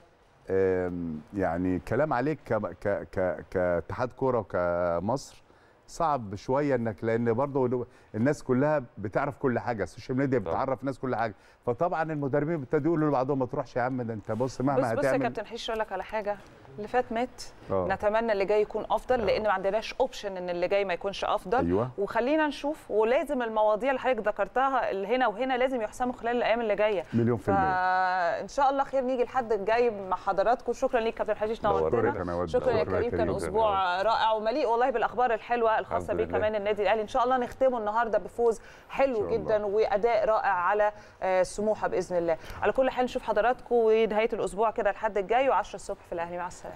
آم، يعني كلام عليك ك- ك- ك- كاتحاد كوره وكمصر صعب شويه انك لان برضه الناس كلها بتعرف كل حاجه السوشيال ميديا طبعا. بتعرف الناس كل حاجه فطبعا المدربين ابتدوا يقولوا لبعضهم ما تروحش يا عم ده انت بص مهما بص بص يا هتعمل كابتن حيش اقول لك على حاجه اللي فات مات آه. نتمنى اللي جاي يكون افضل لان ما عندناش اوبشن ان اللي جاي ما يكونش افضل أيوة. وخلينا نشوف ولازم المواضيع اللي حضرتك ذكرتها اللي هنا وهنا لازم يحسموا خلال الايام اللي جايه مليون في المية فان شاء الله خير نيجي الحد الجاي مع حضراتكم شكرا ليك كابتن حشيش نورتنا. نورتنا أنا ود- شكرا يا شكرا يا كريم كان كريم. اسبوع رائع ومليء والله بالاخبار الحلوه الخاصه الحمد بيه لله. كمان النادي الاهلي ان شاء الله نختمه النهارده بفوز حلو إن شاء الله. جدا واداء رائع على آه، سموحه باذن الله على كل حال نشوف حضراتكم ونهايه الاسبوع كده الحد الجاي و10 الصبح في الاهلي مع السلامه